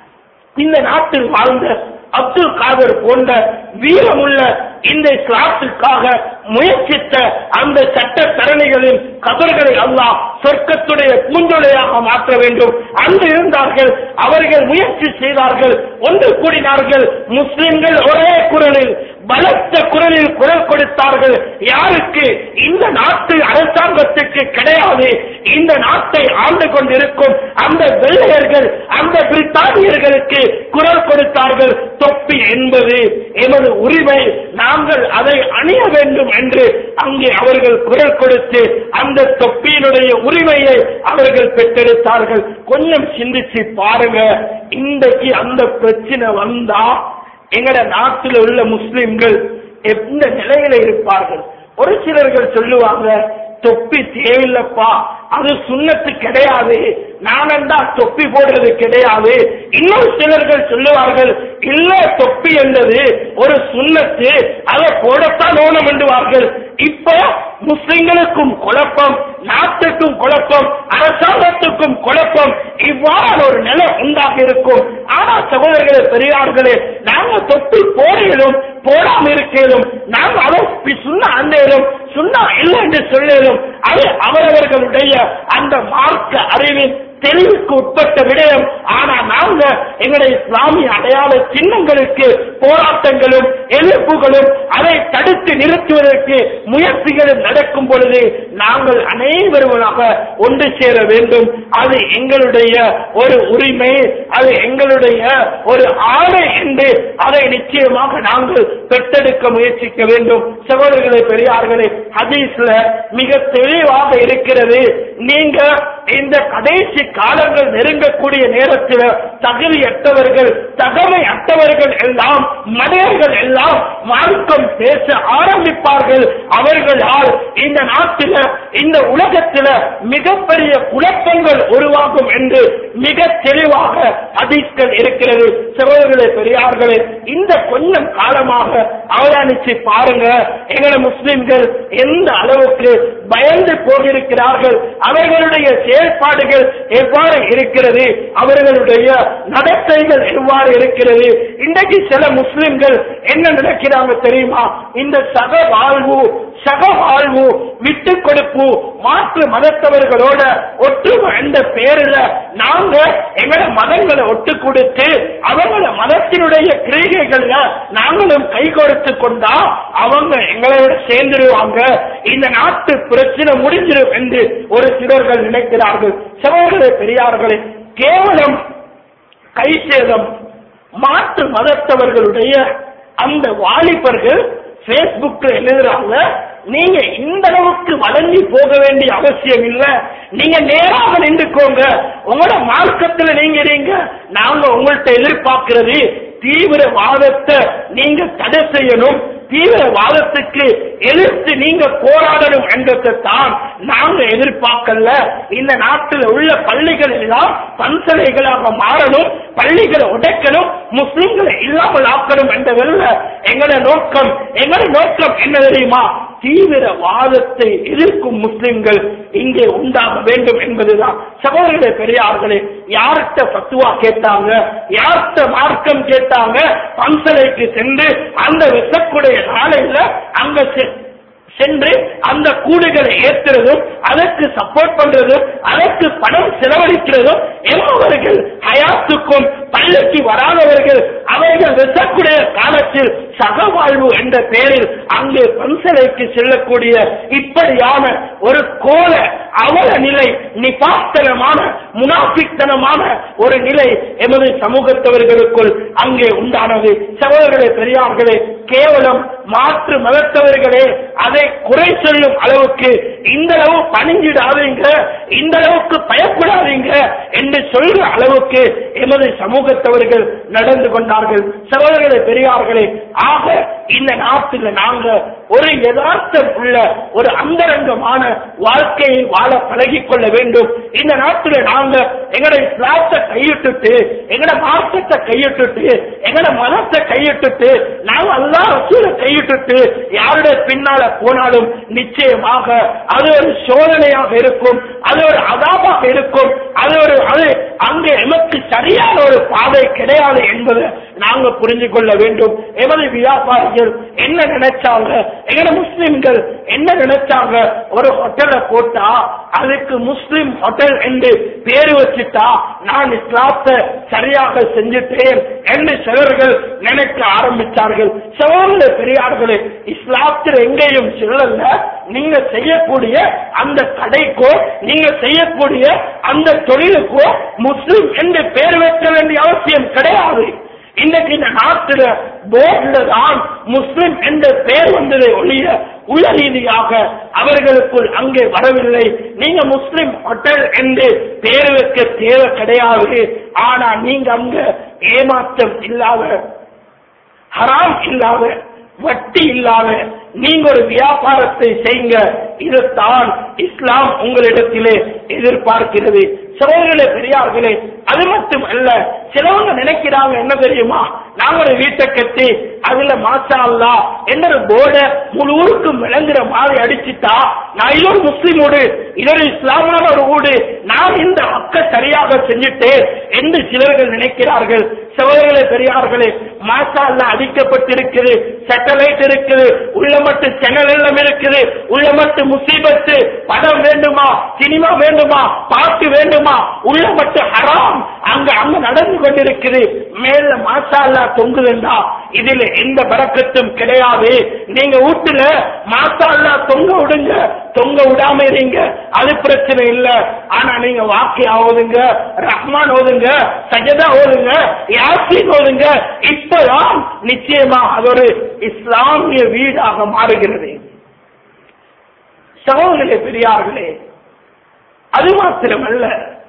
இந்த நாட்டில் வாழ்ந்த அப்துல் காதர் போன்ற வீரமுள்ள இந்த இஸ்லாத்துக்காக முயற்சித்த அந்த சட்ட தரணிகளின் கபர்களை அல்லாஹ் சொர்க்கத்துடைய பூஞ்சொலையாக மாற்ற வேண்டும் அன்று இருந்தார்கள் அவர்கள் முயற்சி செய்தார்கள் ஒன்று கூடினார்கள் முஸ்லிம்கள் ஒரே குரலில் பலத்த குரலில் குரல் கொடுத்தார்கள் யாருக்கு இந்த நாட்டு அரசாங்கத்துக்கு கிடையாது இந்த நாட்டை ஆண்டு கொண்டிருக்கும் அந்த வெள்ளையர்கள் அந்த பிரித்தானியர்களுக்கு குரல் கொடுத்தார்கள் தொப்பி என்பது எமது உரிமை நாங்கள் அதை அணிய வேண்டும் என்று அங்கே அவர்கள் குரல் கொடுத்து அந்த தொப்பியினுடைய உரிமையை அவர்கள் பெற்றெடுத்தார்கள் கொஞ்சம் சிந்திச்சு பாருங்க இன்றைக்கு அந்த பிரச்சனை வந்தா எங்கட நாட்டில் உள்ள முஸ்லிம்கள் எந்த நிலையில இருப்பார்கள் ஒரு சிலர்கள் சொல்லுவாங்க தொப்பி தேவையில்லப்பா அது சுண்ணத்து கிடையாது நானண்டா தொப்பி போடுறது கிடையாது இன்னும் சிலர்கள் சொல்லுவார்கள் இல்ல தொப்பி என்பது ஒரு சுண்ணத்து அதை போடத்தான் ஓனம் என்றுவார்கள் இப்ப முஸ்லிம்களுக்கும் குழப்பம் நாட்டுக்கும் குழப்பம் அரசாங்கத்துக்கும் குழப்பம் இவ்வாறு ஒரு நிலை உண்டாக இருக்கும் ஆனா சகோதரர்களே பெரியார்களே நாங்க தொப்பி போடையிலும் போடாம இருக்கலும் நாங்க அதை சுண்ணா அந்தேலும் சுண்ணா இல்லை என்று சொல்லும் அது அவரவர்களுடைய அந்த மார்க்க அறிவின் தெளிவுக்கு உட்பட்ட விடயம் ஆனா நாங்க எங்களுடைய இஸ்லாமிய அடையாள சின்னங்களுக்கு போராட்டங்களும் எதிர்ப்புகளும் அதை தடுத்து நிறுத்துவதற்கு முயற்சிகளும் நடக்கும் பொழுது நாங்கள் அனைவருமாக ஒன்று சேர வேண்டும் அது எங்களுடைய ஒரு உரிமை அது எங்களுடைய ஒரு ஆணை என்று அதை நிச்சயமாக நாங்கள் பெற்றெடுக்க முயற்சிக்க வேண்டும் சகோதரர்களே பெரியார்களே ஹதீஸ்ல மிக தெளிவாக இருக்கிறது நீங்க இந்த கடைசி காலங்கள் நெருங்கக்கூடிய நேரத்தில் தகுதியற்றவர்கள் தகமை அற்றவர்கள் எல்லாம் மனிதர்கள் எல்லாம் மார்க்கம் பேச ஆரம்பிப்பார்கள் அவர்களால் இந்த நாட்டில இந்த உலகத்தில மிகப்பெரிய குழப்பங்கள் உருவாகும் என்று மிக தெளிவாக அதிர்கள் இருக்கிறது சகோதரர்களே பெரியார்களே இந்த கொஞ்சம் காலமாக அவதானிச்சு பாருங்க எங்களை முஸ்லிம்கள் எந்த அளவுக்கு பயந்து போகிருக்கிறார்கள் அவர்களுடைய செயல்பாடுகள் எவ்வாறு இருக்கிறது அவர்களுடைய நடத்தைகள் எவ்வாறு இருக்கிறது இன்றைக்கு சில முஸ்லிம்கள் என்ன நினைக்கிறாங்க தெரியுமா இந்த சக வாழ்வு சக வாழ்வு விட்டு கொடுப்பு மாற்று மதத்தவர்களோட ஒற்றுமை என்ற பேரில் நாங்க எங்களோட மதங்களை ஒட்டு கொடுத்து அவங்கள மதத்தினுடைய கிரிகைகள்ல நாங்களும் கை கொடுத்து கொண்டா அவங்க எங்களோட சேர்ந்துருவாங்க இந்த நாட்டு பிரச்சனை முடிஞ்சிடும் என்று ஒரு சிலர்கள் நினைக்கிறார்கள் சகோதர பெரியார்களே கேவலம் கை சேதம் மாற்று மதத்தவர்களுடைய அந்த வாலிபர்கள் பேஸ்புக்ல எழுதுறாங்க நீங்க இந்த அளவுக்கு வளர்ந்து போக வேண்டிய அவசியம் இல்ல நீங்க நேராக நின்றுக்கோங்க உங்களோட மார்க்கத்துல நீங்க இருங்க நாங்க உங்கள்ட்ட எதிர்பார்க்கிறது தீவிரவாதத்தை நீங்க தடை செய்யணும் தீவிரவாதத்துக்கு எதிர்த்து நீங்க போராடணும் என்றதை தான் நாங்க எதிர்பார்க்கல இந்த நாட்டில் உள்ள பள்ளிகள் எல்லாம் பன்சலைகளாக மாறணும் பள்ளிகளை உடைக்கணும் முஸ்லிம்களை இல்லாமல் ஆக்கணும் என்றதல்ல எங்களோட நோக்கம் எங்களோட நோக்கம் என்ன தெரியுமா தீவிரவாதத்தை எதிர்க்கும் முஸ்லிம்கள் இங்கே உண்டாக வேண்டும் என்பதுதான் சகோதரர்களே பெரியார்களே யார்கிட்ட பத்துவா கேட்டாங்க யார்கிட்ட மார்க்கம் கேட்டாங்க பன்சலைக்கு சென்று அந்த விசக்குடைய நாளையில அங்க செ- சென்று அந்த கூடுகளை ஏற்றுறதும் அதற்கு சப்போர்ட் பண்றதும் அதற்கு பணம் செலவழிக்கிறதும் என்பவர்கள் ஹயாத்துக்கும் பள்ளிக்கு வராதவர்கள் அவர்கள் வெட்டக்கூடிய காலத்தில் சகவாழ்வு என்ற பெயரில் அங்கே பன்சலைக்கு செல்லக்கூடிய இப்படியான ஒரு கோல அவல நிலை நிபாஸ்தனமான முனாபித்தனமான ஒரு நிலை எமது சமூகத்தவர்களுக்குள் அங்கே உண்டானது சகோதரர்களே பெரியார்களே கேவலம் மாற்று மதத்தவர்களே அதை குறை சொல்லும் அளவுக்கு இந்த அளவு பணிஞ்சிடாதீங்க இந்த அளவுக்கு பயப்படாதீங்க என்று சொல்ற அளவுக்கு எமது சமூகத்தவர்கள் நடந்து கொண்டார்கள் சகோதரர்களே பெரியார்களே ஆக இந்த நாட்டில் நாங்க ஒரு யதார்த்தம் உள்ள ஒரு அந்தரங்கமான வாழ்க்கையை வாழ பழகிக் கொள்ள வேண்டும் இந்த நாட்டில் நாங்க எங்கட இஸ்லாத்தை கையிட்டுட்டு எங்கட மார்க்கத்தை கையிட்டுட்டு எங்கட மதத்தை கையிட்டுட்டு நாங்க அல்லா ரசூலை கையிட்டுட்டு யாருடைய பின்னால போனாலும் நிச்சயமாக அது ஒரு சோதனையாக இருக்கும் அது ஒரு அதாபாக இருக்கும் அது ஒரு அது அங்கே எமக்கு சரியான ஒரு பாதை கிடையாது என்பதை நாங்க புரிந்து கொள்ள வேண்டும் எமது வியாபாரிகள் என்ன நினைச்சாங்க எங்கட முஸ்லிம்கள் என்ன நினைச்சாங்க ஒரு ஹோட்டலை போட்டா அதுக்கு முஸ்லிம் ஹோட்டல் என்று பேரு வச்சுட்டா நான் இஸ்லாத்தை சரியாக செஞ்சுட்டேன் என்று சிலர்கள் நினைக்க ஆரம்பித்தார்கள் சகோதர பெரியார்களே இஸ்லாத்தில் எங்கேயும் சொல்லல நீங்க செய்யக்கூடிய அந்த கடைக்கோ நீங்க செய்யக்கூடிய அந்த தொழிலுக்கோ முஸ்லிம் என்று பேர் வைக்க வேண்டிய அவசியம் கிடையாது இன்னைக்கு இந்த நாட்டில போர்டுல தான் முஸ்லிம் என்ற பெயர் வந்ததை ஒழிய உள்ள ரீதியாக அவர்களுக்குள் அங்கே வரவில்லை நீங்க முஸ்லிம் ஹோட்டல் என்று பெயர் வைக்க தேவை கிடையாது ஆனா நீங்க அங்க ஏமாற்றம் இல்லாத ஹராம் இல்லாத வட்டி இல்லாத நீங்க ஒரு வியாபாரத்தை செய்யுங்க இதுதான் இஸ்லாம் உங்களிடத்திலே எதிர்பார்க்கிறது சகோதரர்களே பெரியார்களே அது மட்டும் அல்ல சிலவங்க நினைக்கிறாங்க என்ன தெரியுமா நாங்க ஒரு வீட்டை கட்டி அதுல மாசா அல்லா என்ன போர்ட முழு ஊருக்கும் விளங்குற மாதிரி அடிச்சுட்டா நான் இது ஒரு முஸ்லீம் வீடு இது ஒரு இஸ்லாமான ஒரு வீடு நான் இந்த மக்க சரியாக செஞ்சுட்டேன் என்று சிலர்கள் நினைக்கிறார்கள் சகோதரர்களே பெரியார்களே மாசா அல்லா அடிக்கப்பட்டிருக்குது சேட்டலைட் இருக்குது உள்ள மட்டும் சேனல் எல்லாம் இருக்குது உள்ள மட்டும் முசீபத்து படம் வேண்டுமா சினிமா வேண்டுமா பாட்டு வேண்டுமா உள்ள மட்டும் ஹராம் அங்க அங்க நடந்து கொண்டிருக்குது மேல மாசா அல்லா தொங்குதுண்டா இதுல எந்த பறக்கத்தும் கிடையாது நீங்க வீட்டுல மாசா அல்லா தொங்க விடுங்க தொங்க விடாம இருங்க அது பிரச்சனை இல்ல ஆனா நீங்க வாக்கி ஆகுதுங்க ரஹ்மான் ஓதுங்க சஜதா ஓதுங்க யாசின் ஓதுங்க இப்பதான் நிச்சயமா அது ஒரு இஸ்லாமிய வீடாக மாறுகிறது சகோதரர்களே பெரியார்களே அது மாத்திரமல்ல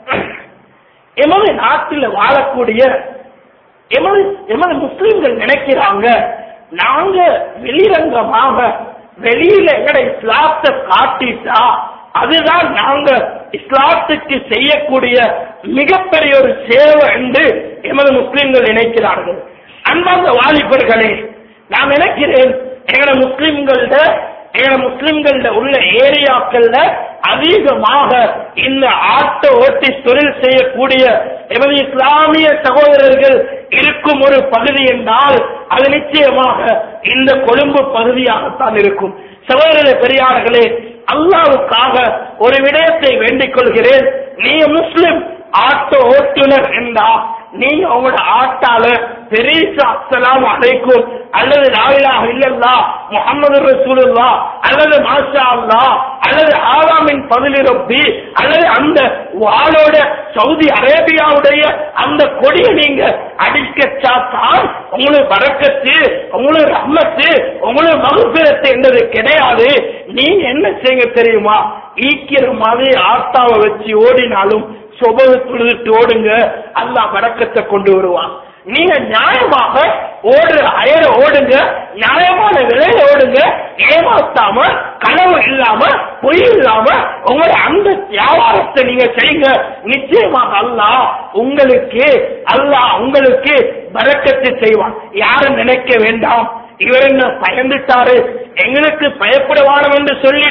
எமது நாட்டில் வாழக்கூடிய எமது எமது முஸ்லிம்கள் நினைக்கிறாங்க நாங்க வெளிரங்கமாக வெளியில எங்கட இஸ்லாத்தை காட்டிட்டா அதுதான் நாங்க இஸ்லாத்துக்கு செய்யக்கூடிய மிகப்பெரிய ஒரு சேவை என்று எமது முஸ்லிம்கள் நினைக்கிறார்கள் அன்பார்ந்த வாலிபர்களே நான் நினைக்கிறேன் எங்கட முஸ்லிம்கள்ட எங்கட முஸ்லிம்கள்ட உள்ள ஏரியாக்கள்ல அதிகமாக இந்த ஆட்டோ ஓட்டி தொழில் செய்யக்கூடிய எமது இஸ்லாமிய சகோதரர்கள் இருக்கும் ஒரு பகுதி என்றால் அது நிச்சயமாக இந்த கொழும்பு பகுதியாகத்தான் இருக்கும் சகோதர பெரியார்களே அல்லாவுக்காக ஒரு விடயத்தை வேண்டிக் கொள்கிறேன் நீங்க முஸ்லிம் ஆட்டோ ஓட்டுநர் என்றா நீங்க உங்களோட ஆட்டால பெரிய அஸ்ஸலாம் அலைக்கும் அல்லது லாயிலாக இல்லல்லா முகமது ரசூலுல்லா அல்லது மாஷா அல்லா அல்லது ஆலாமின் பதிலி ரப்பி அல்லது அந்த வாளோட சவுதி அரேபியாவுடைய அந்த கொடியை நீங்க அடிக்கச்சாத்தான் உங்களுக்கு வரக்கத்து உங்களுக்கு ரஹ்மத்து உங்களுக்கு மகுபிரத்து என்பது கிடையாது நீங்க என்ன செய்யுங்க தெரியுமா ஈக்கிற மாதிரி ஆட்டாவை வச்சு ஓடினாலும் சொபத்துழுதுட்டு ஓடுங்க அல்லாஹ் வடக்கத்தை கொண்டு வருவான் நீங்க நியாயமாக ஓடுற அயர ஓடுங்க நியாயமான விலையில ஓடுங்க ஏமாத்தாம கனவு இல்லாம பொய் இல்லாம உங்களோட அந்த வியாபாரத்தை நீங்க செய்யுங்க நிச்சயமாக அல்லாஹ் உங்களுக்கு அல்லாஹ் உங்களுக்கு பறக்கத்து செய்வான் யாரும் நினைக்க வேண்டாம் இவர் என்ன பயந்துட்டாரு எங்களுக்கு பயப்படுவானம் என்று சொல்லிட்டு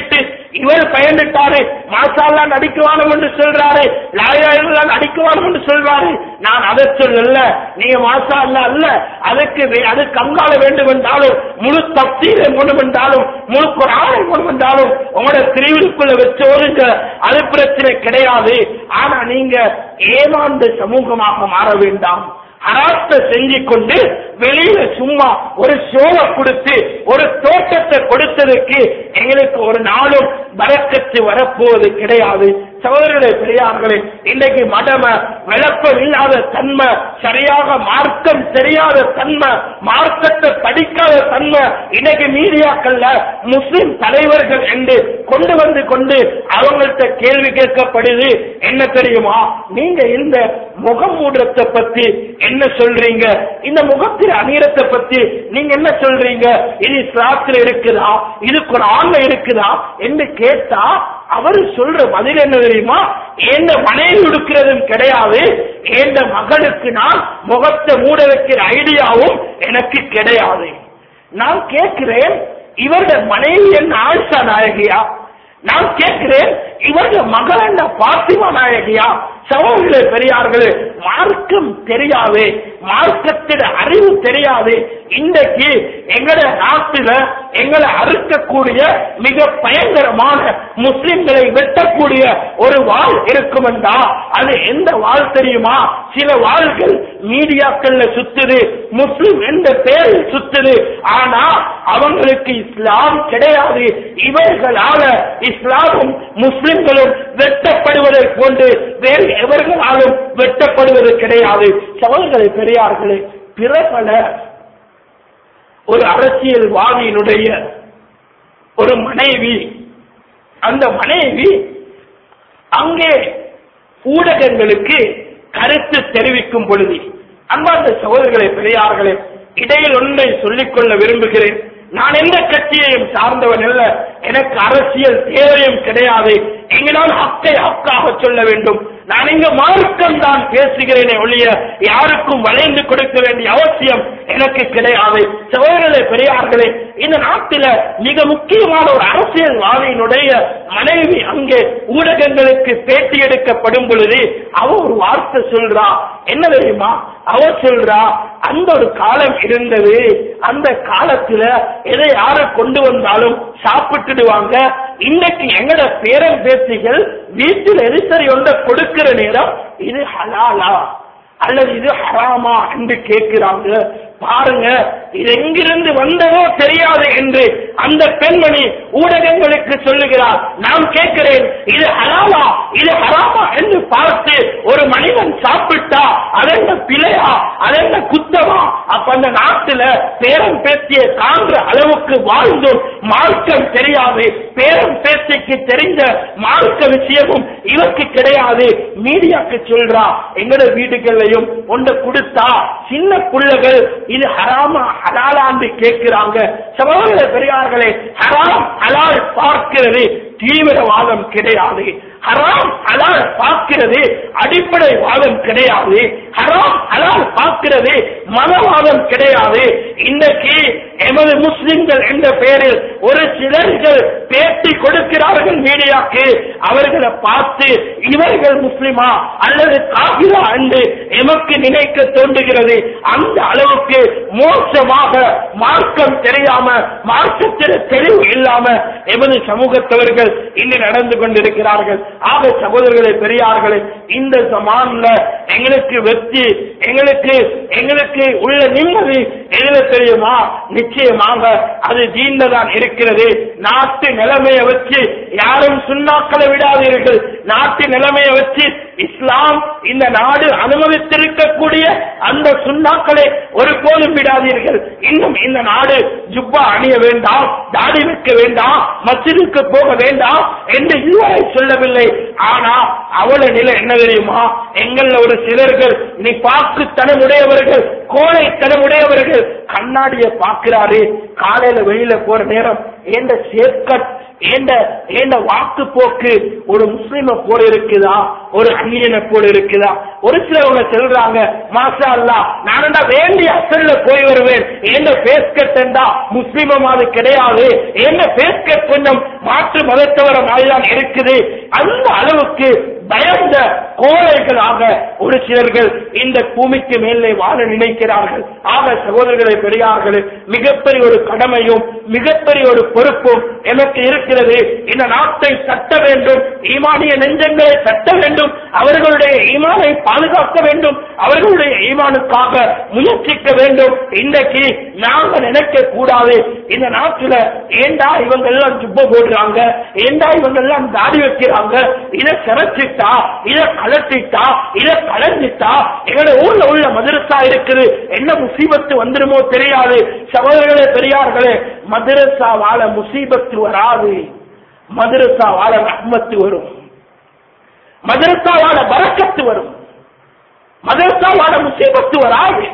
இவர் பயந்துட்டாரு மாசாலா நடிக்குவானும் என்று சொல்றாரு லாயிரம் நடிக்குவானும் என்று சொல்றாரு நான் அதை சொல்லல நீங்க மாசா அல்ல அல்ல அதுக்கு வே- அதுக்கு அங்கால வேண்டும் என்றாலும் முழு தப்தீரை கொண்டு வந்தாலும் முழு குரானை கொண்டு வந்தாலும் உங்களோட பிரிவுக்குள்ள வச்சோருங்க அது பிரச்சனை கிடையாது ஆனா நீங்க ஏமாந்த சமூகமாக மாற வேண்டாம் ஹராத்த செஞ்சு கொண்டு வெளியில சும்மா ஒரு ஷோவை கொடுத்து ஒரு தோட்டத்தை கொடுத்ததுக்கு எங்களுக்கு ஒரு நாளும் வரக்கத்து வரப்போவது கிடையாது சகோதரர்களே பெரியார்களே இன்றைக்கு மடம விளப்பம் இல்லாத தன்மை சரியாக மார்க்கம் தெரியாத தன்மை மார்க்கத்தை படிக்காத தன்மை இன்னைக்கு மீடியாக்கள்ல முஸ்லிம் தலைவர்கள் என்று கொண்டு வந்து கொண்டு அவங்கள்ட்ட கேள்வி கேட்கப்படுது என்ன தெரியுமா நீங்க இந்த முகமூடத்தை பத்தி என்ன சொல்றீங்க இந்த முகத்தில் அணியத்தை பத்தி நீங்க என்ன சொல்றீங்க இது இஸ்லாத்துல இருக்குதா இது குரான்ல இருக்குதா என்று கேட்டா அவரு சொல்ற பதில் என்ன தெரியுமா எந்த மனைவி உடுக்கிறதும் கிடையாது எந்த மகளுக்கு நான் முகத்தை மூட வைக்கிற ஐடியாவும் எனக்கு கிடையாது நான் கேட்கிறேன் இவருடைய மனைவி என்ன ஆயிஷா நாயகியா நான் கேட்கிறேன் இவருடைய மகள் என்ன பாத்திமா நாயகியா சகோதரர்களே பெரியார்களே மார்க்கம் தெரியாது மார்க்கத்திட அறிவு தெரியாது இன்றைக்கு எங்கட நாட்டுல எங்களை அறுக்கக்கூடிய மிக பயங்கரமான முஸ்லிம்களை வெட்டக்கூடிய ஒரு வாள் இருக்கும் என்றா அது எந்த வாள் தெரியுமா சில வாள்கள் மீடியாக்கள்ல சுத்துது முஸ்லிம் என்ற பெயரில் சுத்துது ஆனா அவங்களுக்கு இஸ்லாம் கிடையாது இவர்களால இஸ்லாமும் முஸ்லிம்களும் வெட்டப்படுவதை போன்று வேறு எவர்களாலும் வெட்டப்படுவது கிடையாது சகோதரர்களே பெரியார்களே பிரபல ஒரு அரசியல்வாதியினுடைய ஒரு மனைவி அந்த மனைவி அங்கே ஊடகங்களுக்கு கருத்து தெரிவிக்கும் பொழுது அன்பார்ந்த சகோதரர்களே பெரியார்களே இடையில் ஒன்றை சொல்லிக்கொள்ள விரும்புகிறேன் நான் எந்த கட்சியையும் சார்ந்தவன் அல்ல எனக்கு அரசியல் தேவையும் கிடையாது எங்களால் ஹக்கை ஹக்காக சொல்ல வேண்டும் நான் இங்க மார்க்கம் தான் பேசுகிறேனே ஒழிய யாருக்கும் வளைந்து கொடுக்க வேண்டிய அவசியம் எனக்கு கிடையாது சகோதரர்களே பெரியார்களே இந்த நாட்டில மிக முக்கியமான ஒரு அரசியல்வாதியினுடைய மனைவி அங்கே ஊடகங்களுக்கு பேட்டி எடுக்கப்படும் பொழுது அவ ஒரு வார்த்தை சொல்றா என்ன தெரியுமா அவ சொல்றா அந்த ஒரு காலம் இருந்தது அந்த காலத்துல எதை யாரு கொண்டு வந்தாலும் சாப்பிட்டுடுவாங்க இன்னைக்கு எங்கட பேரன் பேத்திகள் வீட்டில் எரிசரி ஒன்றை கொடுக்கிற நேரம் இது ஹலாலா அல்லது இது ஹராமா என்று கேட்கிறாங்க பாருங்க இது எங்கிருந்து வந்ததோ தெரியாது என்று அந்த பெண்மணி ஊடகங்களுக்கு சொல்லுகிறார் நான் கேட்கிறேன் இது ஹலாலா இது ஹராமா என்று பார்த்து ஒரு மனிதன் சாப்பிட்டா அதென்ன பிழையா அதென்ன குத்தமா அப்ப அந்த நாட்டுல பேரம் பேத்திய காண்ற அளவுக்கு வாழ்ந்தும் மார்க்கம் தெரியாது பேரம் பேத்திக்கு தெரிந்த மார்க்க விஷயமும் இவருக்கு கிடையாது மீடியாக்கு சொல்றா எங்கட வீடுகள்லையும் ஒன்றை கொடுத்தா சின்ன பிள்ளைகள் இது ஹராமா ஹலாலான்னு கேட்கிறாங்க சகோதர பெரியார்களே ஹராம் ஹலால் பார்க்கிறது தீவிரவாதம் கிடையாது ஹராம் ஹலால் பார்க்கிறது அடிப்படை வாதம் கிடையாது ஹராம் ஹலால் பார்க்கிறது மதவாதம் கிடையாது இன்றைக்கு எமது முஸ்லிம்கள் என்ற பெயரில் ஒரு சிலர்கள் பேட்டி கொடுக்கிறார்கள் மீடியாக்கு அவர்களை பார்த்து இவர்கள் முஸ்லிமா அல்லது காபிரா என்று எமக்கு நினைக்க தோன்றுகிறது அந்த அளவுக்கு மோசமாக மார்க்கம் தெரியாம மார்க்கத்தில் தெளிவு இல்லாம எமது சமூகத்தவர்கள் இன்று நடந்து கொண்டிருக்கிறார்கள் ஆக சகோதரர்களே பெரியார்களே இந்த சமான்ல எங்களுக்கு வெற்றி எங்களுக்கு எங்களுக்கு உள்ள நிம்மதி எதுல தெரியுமா நிச்சயமாக அது தீண்டதான் இருக்கிறது நாட்டு நிலைமையை வச்சு யாரும் சுண்ணாக்களை விடாதீர்கள் நாட்டு நிலைமையை வச்சு இஸ்லாம் இந்த நாடு அனுமதித்திருக்கக்கூடிய அந்த சுண்ணாக்களை ஒரு போலும் விடாதீர்கள் இன்னும் இந்த நாடு ஜுப்பா அணிய வேண்டாம் தாடி வைக்க வேண்டாம் மசிதுக்கு போக வேண்டாம் என்று இதுவரை சொல்லவில்லை ஆனா அவள நிலை என்ன தெரியுமா எங்கள ஒரு சிலர்கள் நீ பாக்குத்தனம் உடையவர்கள் கோழைத்தனம் உடையவர்கள் கண்ணாடிய பாக்குறாரு காலையில வெளியில போற நேரம் ஏண்ட சேர்க்கட் ஏண்ட ஏண்ட வாக்கு போக்கு ஒரு முஸ்லிம போல இருக்குதா ஒரு அந்நியனை போல இருக்குதா ஒரு சிலவங்க செல்றாங்க மாஷா அல்லா நானண்டா வேண்டிய அசல்ல போய் வருவேன் என்ன பேஸ்கட் என்றா முஸ்லிமம் அது கிடையாது என்ன பேஸ்கட் கொஞ்சம் மாற்று மதத்தவர மாதிரிதான் இருக்குது அந்த அளவுக்கு பயந்த கோழைகளாக ஒரு சிலர்கள் இந்த பூமிக்கு மேலே வாழ நினைக்கிறார்கள் ஆக சகோதரர்களை பெரியார்களே மிகப்பெரிய ஒரு கடமையும் மிகப்பெரிய ஒரு பொறுப்பும் எனக்கு இருக்கிறது இந்த நாட்டை சட்ட வேண்டும் ஈமானிய நெஞ்சங்களை சட்ட வேண்டும் அவர்களுடைய ஈமானை பாதுகாக்க வேண்டும் அவர்களுடைய ஈமானுக்காக முயற்சிக்க வேண்டும் இன்றைக்கு நாங்க நினைக்க கூடாது இந்த நாட்டுல ஏண்டா இவங்க எல்லாம் ஜுப்ப போடுறாங்க ஏண்டா இவங்க எல்லாம் தாடி வைக்கிறாங்க இதை சிறச்சிட்டா இதை கலட்டிட்டா இதை கலஞ்சிட்டா எங்களோட ஊர்ல உள்ள மதரசா இருக்குது என்ன முசீபத்து வந்துருமோ தெரியாது சகோதரர்களே பெரியார்களே மதரசா வாழ முசீபத்து வராது மதரசா வாழ ரஹ்மத்து வரும் மதரசா வாழ பறக்கத்து வரும் மதரசா வாழ முசீபத்து வராது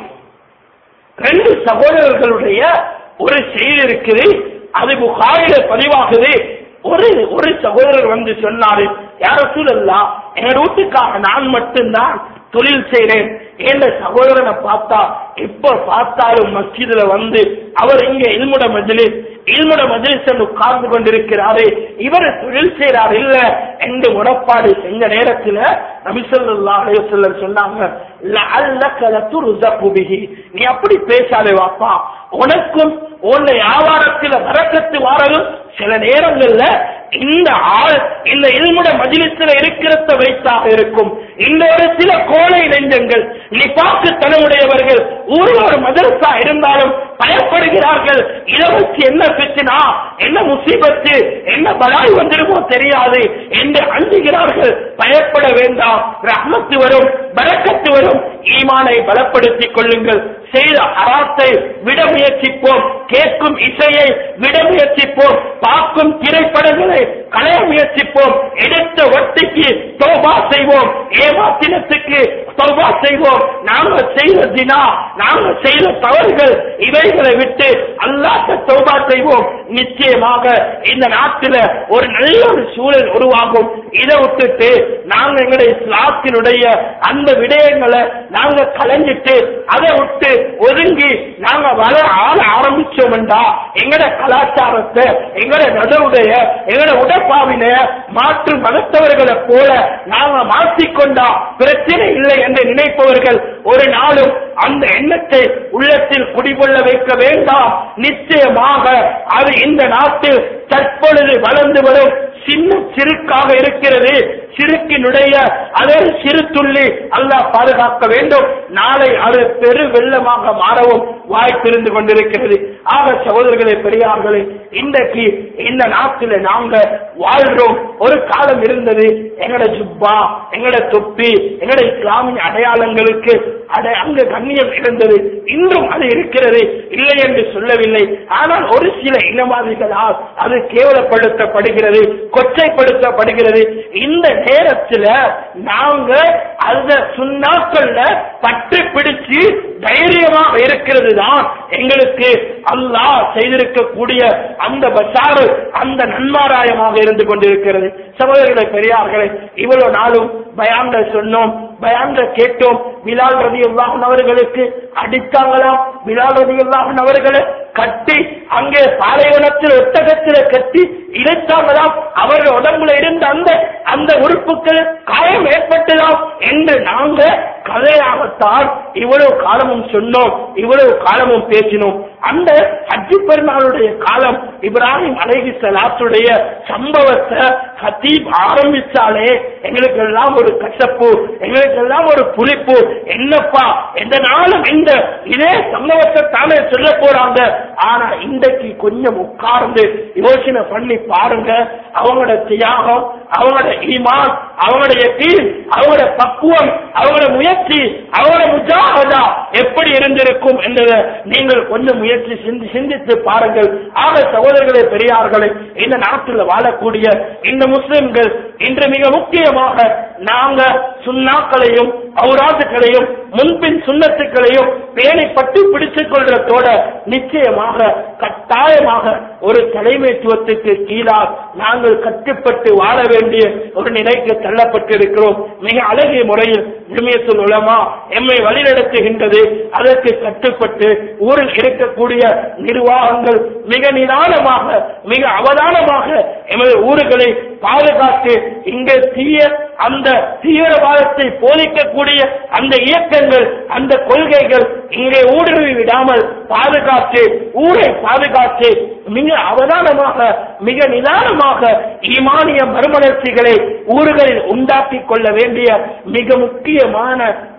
ரெண்டு சகோதரர்களுடைய ஒரு செய்தி இருக்குது அது புகாரில பதிவாகுது ஒரு ஒரு சகோதரர் வந்து சொன்னாரு யார சூழல்லா எங்க வீட்டுக்காக நான் மட்டும்தான் தொழில் செய்றேன் என்ற சகோதரனை பார்த்தா எப்ப பார்த்தாலும் மஸ்ஜிதுல வந்து அவர் இங்க இல்முட மஜ்லிஸ் இல்முட மஜ்லிஸ் என்று உட்கார்ந்து கொண்டிருக்கிறாரு இவர் தொழில் செய்றார் இல்ல என்று முறப்பாடு செஞ்ச நேரத்துல நபிசல்லா அலையுசல்லர் சொன்னாங்க "லஅல்லக லதுர்ஸகு பிஹி." நீ அப்படி பேசாதே வாப்பா உனக்கும் உன்னை வியாபாரத்துல வரக்கத்து வாரதும் சில நேரங்கள்ல இந்த ஆள் இந்த இல்முட மஜிலிஸ்ல இருக்கிறத வைத்தாக இருக்கும் இந்த ஒரு சில கோழை நெஞ்சங்கள் நிபாக்கு தனமுடையவர்கள் ஊர்ல ஒரு மதரசா இருந்தாலும் பயப்படுகிறார்கள் இதை வச்சு என்ன பிரச்சனா என்ன முசீபத்து என்ன பலாய் வந்துடுமோ தெரியாது என்று அஞ்சுகிறார்கள் பயப்பட வேண்டாம் ரஹ்மத்து வரும் பரக்கத்து வரும் ஈமானை பலப்படுத்திக் கொள்ளுங்கள் செய்த அராத்தை விட முயற்சிப்போம் கேட்கும் இசையை விட முயற்சிப்போம் பார்க்கும் திரைப்படங்களை களைய முயற்சிப்போம் எடுத்த வட்டிக்கு தௌபா செய்வோம் ஏமாத்தினத்துக்கு தௌபா செய்வோம் நாங்கள் செய்த தினா நாங்கள் செய்த தவறுகள் இவைகளை விட்டு அல்லாட்ட தௌபா செய்வோம் நிச்சயமாக இந்த நாட்டில ஒரு நல்ல ஒரு சூழல் உருவாகும் இதை விட்டுட்டு நாங்க எங்களுடைய இஸ்லாத்தினுடைய அந்த விடயங்களை நாங்க கலைஞ்சிட்டு அதை விட்டு ஒதுங்கி நாங்க வள ஆள ஆரம்பிச்சோம்டா எங்கட கலாச்சாரத்தை எங்கட நடுவுடைய எங்கட உடற்பாவின மாற்று மதத்தவர்களை போல நாங்க மாற்றிக்கொண்டா பிரச்சனை இல்லை என்று நினைப்பவர்கள் ஒரு நாளும் அந்த எண்ணத்தை உள்ளத்தில் குடிகொள்ள வைக்க வேண்டாம் நிச்சயமாக அது இந்த நாட்டில் தற்பொழுது வளர்ந்து வரும் சின்ன சிறுக்காக இருக்கிறது சிறுக்கினுடைய அதே சிறு துள்ளி அல்லாஹ் பாதுகாக்க வேண்டும் நாளை அது பெரு வெள்ளமாக மாறவும் வாய்ப்பிருந்து கொண்டிருக்கிறது ஆக சகோதரர்களே பெரியார்களே இன்றைக்கு இந்த நாட்டில் நாங்க வாழ்றோம் ஒரு காலம் இருந்தது எங்கட ஜுப்பா எங்கட தொப்பி எங்கட இஸ்லாமிய அடையாளங்களுக்கு அடை அங்க கண்ணியம் இருந்தது இன்றும் அது இருக்கிறது இல்லை என்று சொல்லவில்லை ஆனால் ஒரு சில இனவாதிகளால் அது கேவலப்படுத்தப்படுகிறது கொச்சைப்படுத்தப்படுகிறது இந்த நேரத்துல நாங்க அந்த சுண்ணாக்கள்ல பற்று பிடிச்சு தைரியமாக இருக்கிறது தான் எங்களுக்கு அல்லாஹ் செய்திருக்கக்கூடிய அந்த பசாறு அந்த நன்மாராயமாக இருந்து கொண்டிருக்கிறது சகோதரர்களை பெரியார்களே இவ்வளவு நாளும் பயான்ல சொன்னோம் பயான்ல கேட்டோம் பிலால் ரதி அவர்களுக்கு அடித்தாங்களாம் பிலால் ரதி அவர்களை கட்டி அங்கே பாலைவனத்தில் ஒட்டகத்தில் கட்டி இழுத்தாங்களாம் அவர்கள் உடம்புல இருந்த அந்த அந்த உறுப்புகள் காயம் ஏற்பட்டதாம் என்று நாங்க கதையாகத்தான் இவ்வளவு காலமும் சொன்னோம் இவ்வளவு காலமும் பேசினோம் அந்த ஹஜ்ஜு பெருநாளுடைய காலம் இப்ராஹிம் அலைஹி ஸலாத்துடைய சம்பவத்தை ஹத்தீப் ஆரம்பிச்சாலே எங்களுக்கு எல்லாம் ஒரு கசப்பு எங்களுக்கு எல்லாம் ஒரு புளிப்பு என்னப்பா எந்த நாளும் இந்த இதே சம்பவத்தை தானே சொல்ல போறாங்க ஆனா இன்றைக்கு கொஞ்சம் உட்கார்ந்து யோசனை பண்ணி பாருங்க அவங்களோட தியாகம் அவங்களோட ஈமான் அவங்களுடைய தீர் அவங்களோட பக்குவம் அவங்களோட முயற்சி அவங்களோட முஜாகதா எப்படி இருந்திருக்கும் என்பதை நீங்கள் கொஞ்சம் முயற்சி சிந்தி சிந்தித்து பாருங்கள் ஆக சகோதரர்களே பெரியார்களே இந்த நாட்டில் வாழக்கூடிய இந்த முஸ்லிம்கள் இன்று மிக முக்கியமாக நாங்க சுண்ணாக்களையும் அவுராத்துக்களையும் முன்பின் சுண்ணத்துக்களையும் பேணி பட்டு பிடித்துக் கொள்றதோட நிச்சயமாக கட்டாயமாக ஒரு தலைமைத்துவத்துக்கு கீழாக நாங்கள் கட்டுப்பட்டு வாழ வேண்டிய ஒரு நிலைக்கு தள்ளப்பட்டிருக்கிறோம் மிக அழகிய முறையில் ஜிமியத்துல் உலமா எம்மை வழிநடத்துகின்றது அதற்கு கட்டுப்பட்டு ஊரில் இருக்கக்கூடிய நிர்வாகங்கள் மிக நிதானமாக மிக அவதானமாக எமது ஊர்களை பாதுகாத்து இங்கே தீய அந்த தீவிரவாதத்தை போதிக்கக்கூடிய அந்த இயக்கங்கள் அந்த கொள்கைகள் இங்கே ஊடுருவி விடாமல் பாதுகாத்து ஊரை பாதுகாத்து மிக அவதானமாக மிக நிதானமாக ஈமானிய மறுமலர்ச்சிகளை ஊர்களில் உண்டாக்கி கொள்ள வேண்டிய மிக முக்கியமான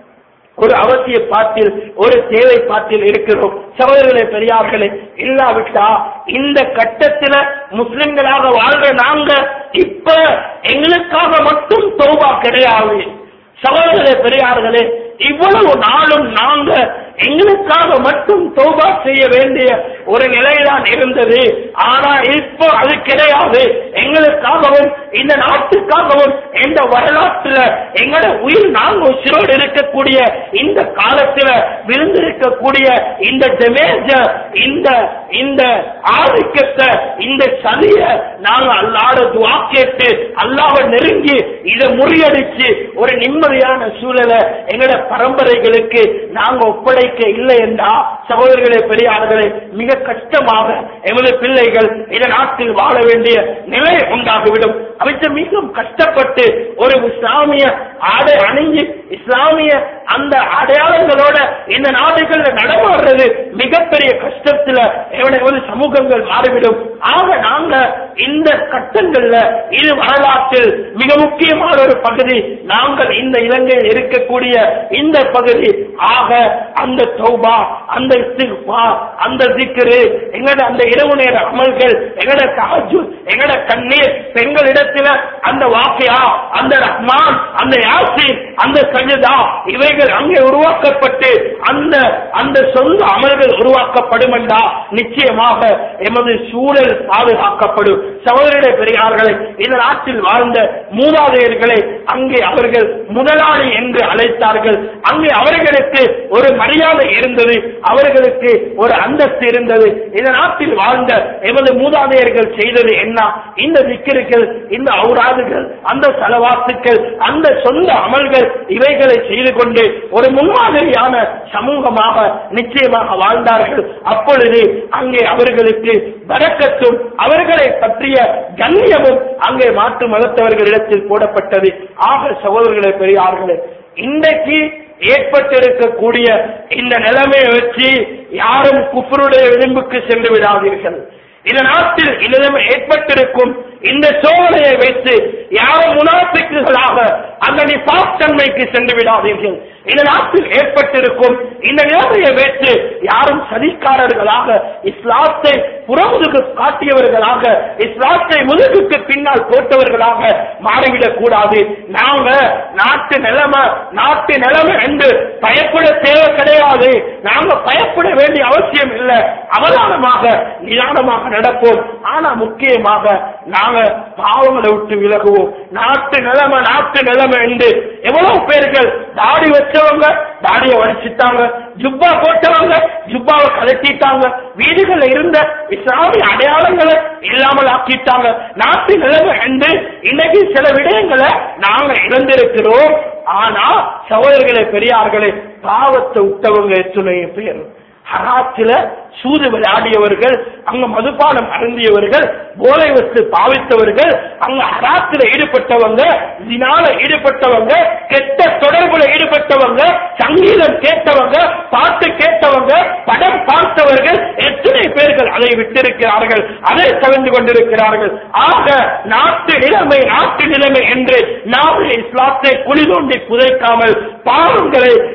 ஒரு அவசிய பாட்டில் ஒரு தேவை பாட்டில் இருக்கிறோம் சகோதரர்களே பெரியார்களே இல்லாவிட்டா இந்த கட்டத்துல முஸ்லிம்களாக வாழ்ற நாங்க இப்ப எங்களுக்காக மட்டும் தௌபா கிடையாது சகோதரர்களே பெரியார்களே இவ்வளவு நாளும் நாங்க எங்களுக்காக மட்டும் தௌபா செய்ய வேண்டிய ஒரு நிலைதான் இருந்தது ஆனா இப்போ அது கிடையாது எங்களுக்காகவும் இந்த நாட்டுக்காகவும் இந்த வரலாற்றுல எங்களோட உயிர் நாங்க உசிரோடு இருக்கக்கூடிய இந்த காலத்துல விழுந்திருக்கக்கூடிய இந்த டெமேஜ இந்த இந்த ஆதிக்கத்தை இந்த சதிய நாங்க அல்லாட துவா கேட்டு அல்லாவை நெருங்கி இதை முறியடிச்சு ஒரு நிம்மதியான சூழலை எங்களோட பரம்பரைகளுக்கு நாங்க ஒப்படைக்க இல்லை என்றா சகோதரர்களே பெரியார்களே மிக கஷ்டமாக எமது பிள்ளைகள் இந்த நாட்டில் வாழ வேண்டிய நிலை உண்டாகிவிடும் அமைச்சர் மிகவும் கஷ்டப்பட்டு ஒரு இஸ்லாமிய ஆடை அணிஞ்சு இஸ்லாமிய அந்த அடையாளங்களோட இந்த நாடுகள்ல நடமாடுறது மிகப்பெரிய கஷ்டத்துல எவனது சமூகங்கள் மாறிவிடும் ஆக நாங்க இந்த கட்டங்கள்ல இது வரலாற்றில் மிக முக்கியமான ஒரு பகுதி நாங்கள் இந்த இலங்கையில் இருக்கக்கூடிய இந்த பகுதி ஆக அந்த தௌபா அந்த இஸ்திக்பா அந்த திக்ரு எங்கட அந்த இரவு நேர அமல்கள் எங்கட தஹஜு எங்கட கண்ணீர் பெண்களிடத்துல அந்த வாக்கியா அந்த ரஹ்மான் அந்த யாசின் அந்த சஜதா இவைகள் அங்கே உருவாக்கப்பட்டு அந்த அந்த சொந்த அமல்கள் உருவாக்கப்படுமெண்டா நிச்சயமாக எமது சூழல் பாதுகாக்கப்படும் சகோதரர்களே பெரியார்களை இந்த நாட்டில் வாழ்ந்த மூதாதையர்களை அங்கே அவர்கள் முதலாளி என்று அழைத்தார்கள் அங்கே அவர்களுக்கு ஒரு மரியாதை இருந்தது அவர்களுக்கு ஒரு அந்தஸ்து இருந்தது இந்த நாட்டில் வாழ்ந்த எமது மூதாதையர்கள் செய்தது என்ன இந்த திக்கிற்கள் இந்த ஔராதுகள் அந்த செலவாத்துக்கள் அந்த சொந்த அமல்கள் இவைகளை செய்து கொண்டு ஒரு முன்மாதிரியான சமூகமாக நிச்சயமாக வாழ்ந்தார்கள் அப்பொழுது அங்கே அவர்களுக்கு வரக்கத்தும் அவர்களை பற்றிய கண்ணியமும் அங்கே மாற்று மதத்தவர்களிடத்தில் போடப்பட்டது ஆக சகோதரர்களே பெரியார்களே இன்றைக்கு ஏற்பட்டிருக்கக்கூடிய இந்த நிலைமையை வச்சு யாரும் குஃபருடைய விளிம்புக்கு சென்று விடாதீர்கள் இந்த நாட்டில் இனிதம் ஏற்பட்டிருக்கும் இந்த சோதனையை வைத்து யாரும் முனாபிக்குகளாக அந்த நிபாப் தன்மைக்கு சென்று விடாதீர்கள் இந்த நாட்டில் ஏற்பட்டிருக்கும் இந்த நிலைமையை வைத்து யாரும் சதிக்காரர்களாக இஸ்லாத்தை புறமுதுகு காட்டியவர்களாக இஸ்லாத்தை முதுகுக்கு பின்னால் போட்டவர்களாக மாறிவிடக் கூடாது நாங்க நாட்டு நிலைமை நாட்டு நிலைமை என்று பயப்பட தேவை கிடையாது நாங்க பயப்பட வேண்டிய அவசியம் இல்லை அவதானமாக நிதானமாக நடப்போம் ஆனா முக்கியமாக நாங்க பாவங்களை விட்டு விலகுவோம் நாட்டு நிலைமை நாட்டு நிலைமை என்று எவ்வளவு பேர்கள் தாடி வச்சவங்க தாடியை வடிச்சிட்டாங்க ஜுப்பா போட்டவங்க ஜுப்பாவை கலட்டிட்டாங்க வீடுகள்ல இருந்த இஸ்லாமிய அடையாளங்களை இல்லாமல் ஆக்கிட்டாங்க நாட்டு நிலைமை என்று இன்னைக்கு சில விடயங்களை நாங்க இழந்திருக்கிறோம் ஆனா சகோதரர்களே பெரியார்களே பாவத்தை விட்டவங்க எத்தனை பேர் ஹராத்தில சூது விளையாடியவர்கள் அங்க மதுபானம் அருந்தியவர்கள் போதை வஸ்து பாவித்தவர்கள் அங்க ஹராத்தில ஈடுபட்டவங்க தினால ஈடுபட்டவங்க கெட்ட தொடர்புல ஈடுபட்டவங்க சங்கீதம் கேட்டவங்க பாட்டு கேட்டவங்க படம் பார்த்தவர்கள் எத்தனை பேர்கள் அதை விட்டிருக்கிறார்கள் அதை கலந்து கொண்டிருக்கிறார்கள் ஆக நாட்டு நிலைமை நாட்டு நிலைமை என்று நாம் இஸ்லாத்தை குழி தோண்டி புதைக்காமல் பாவங்களை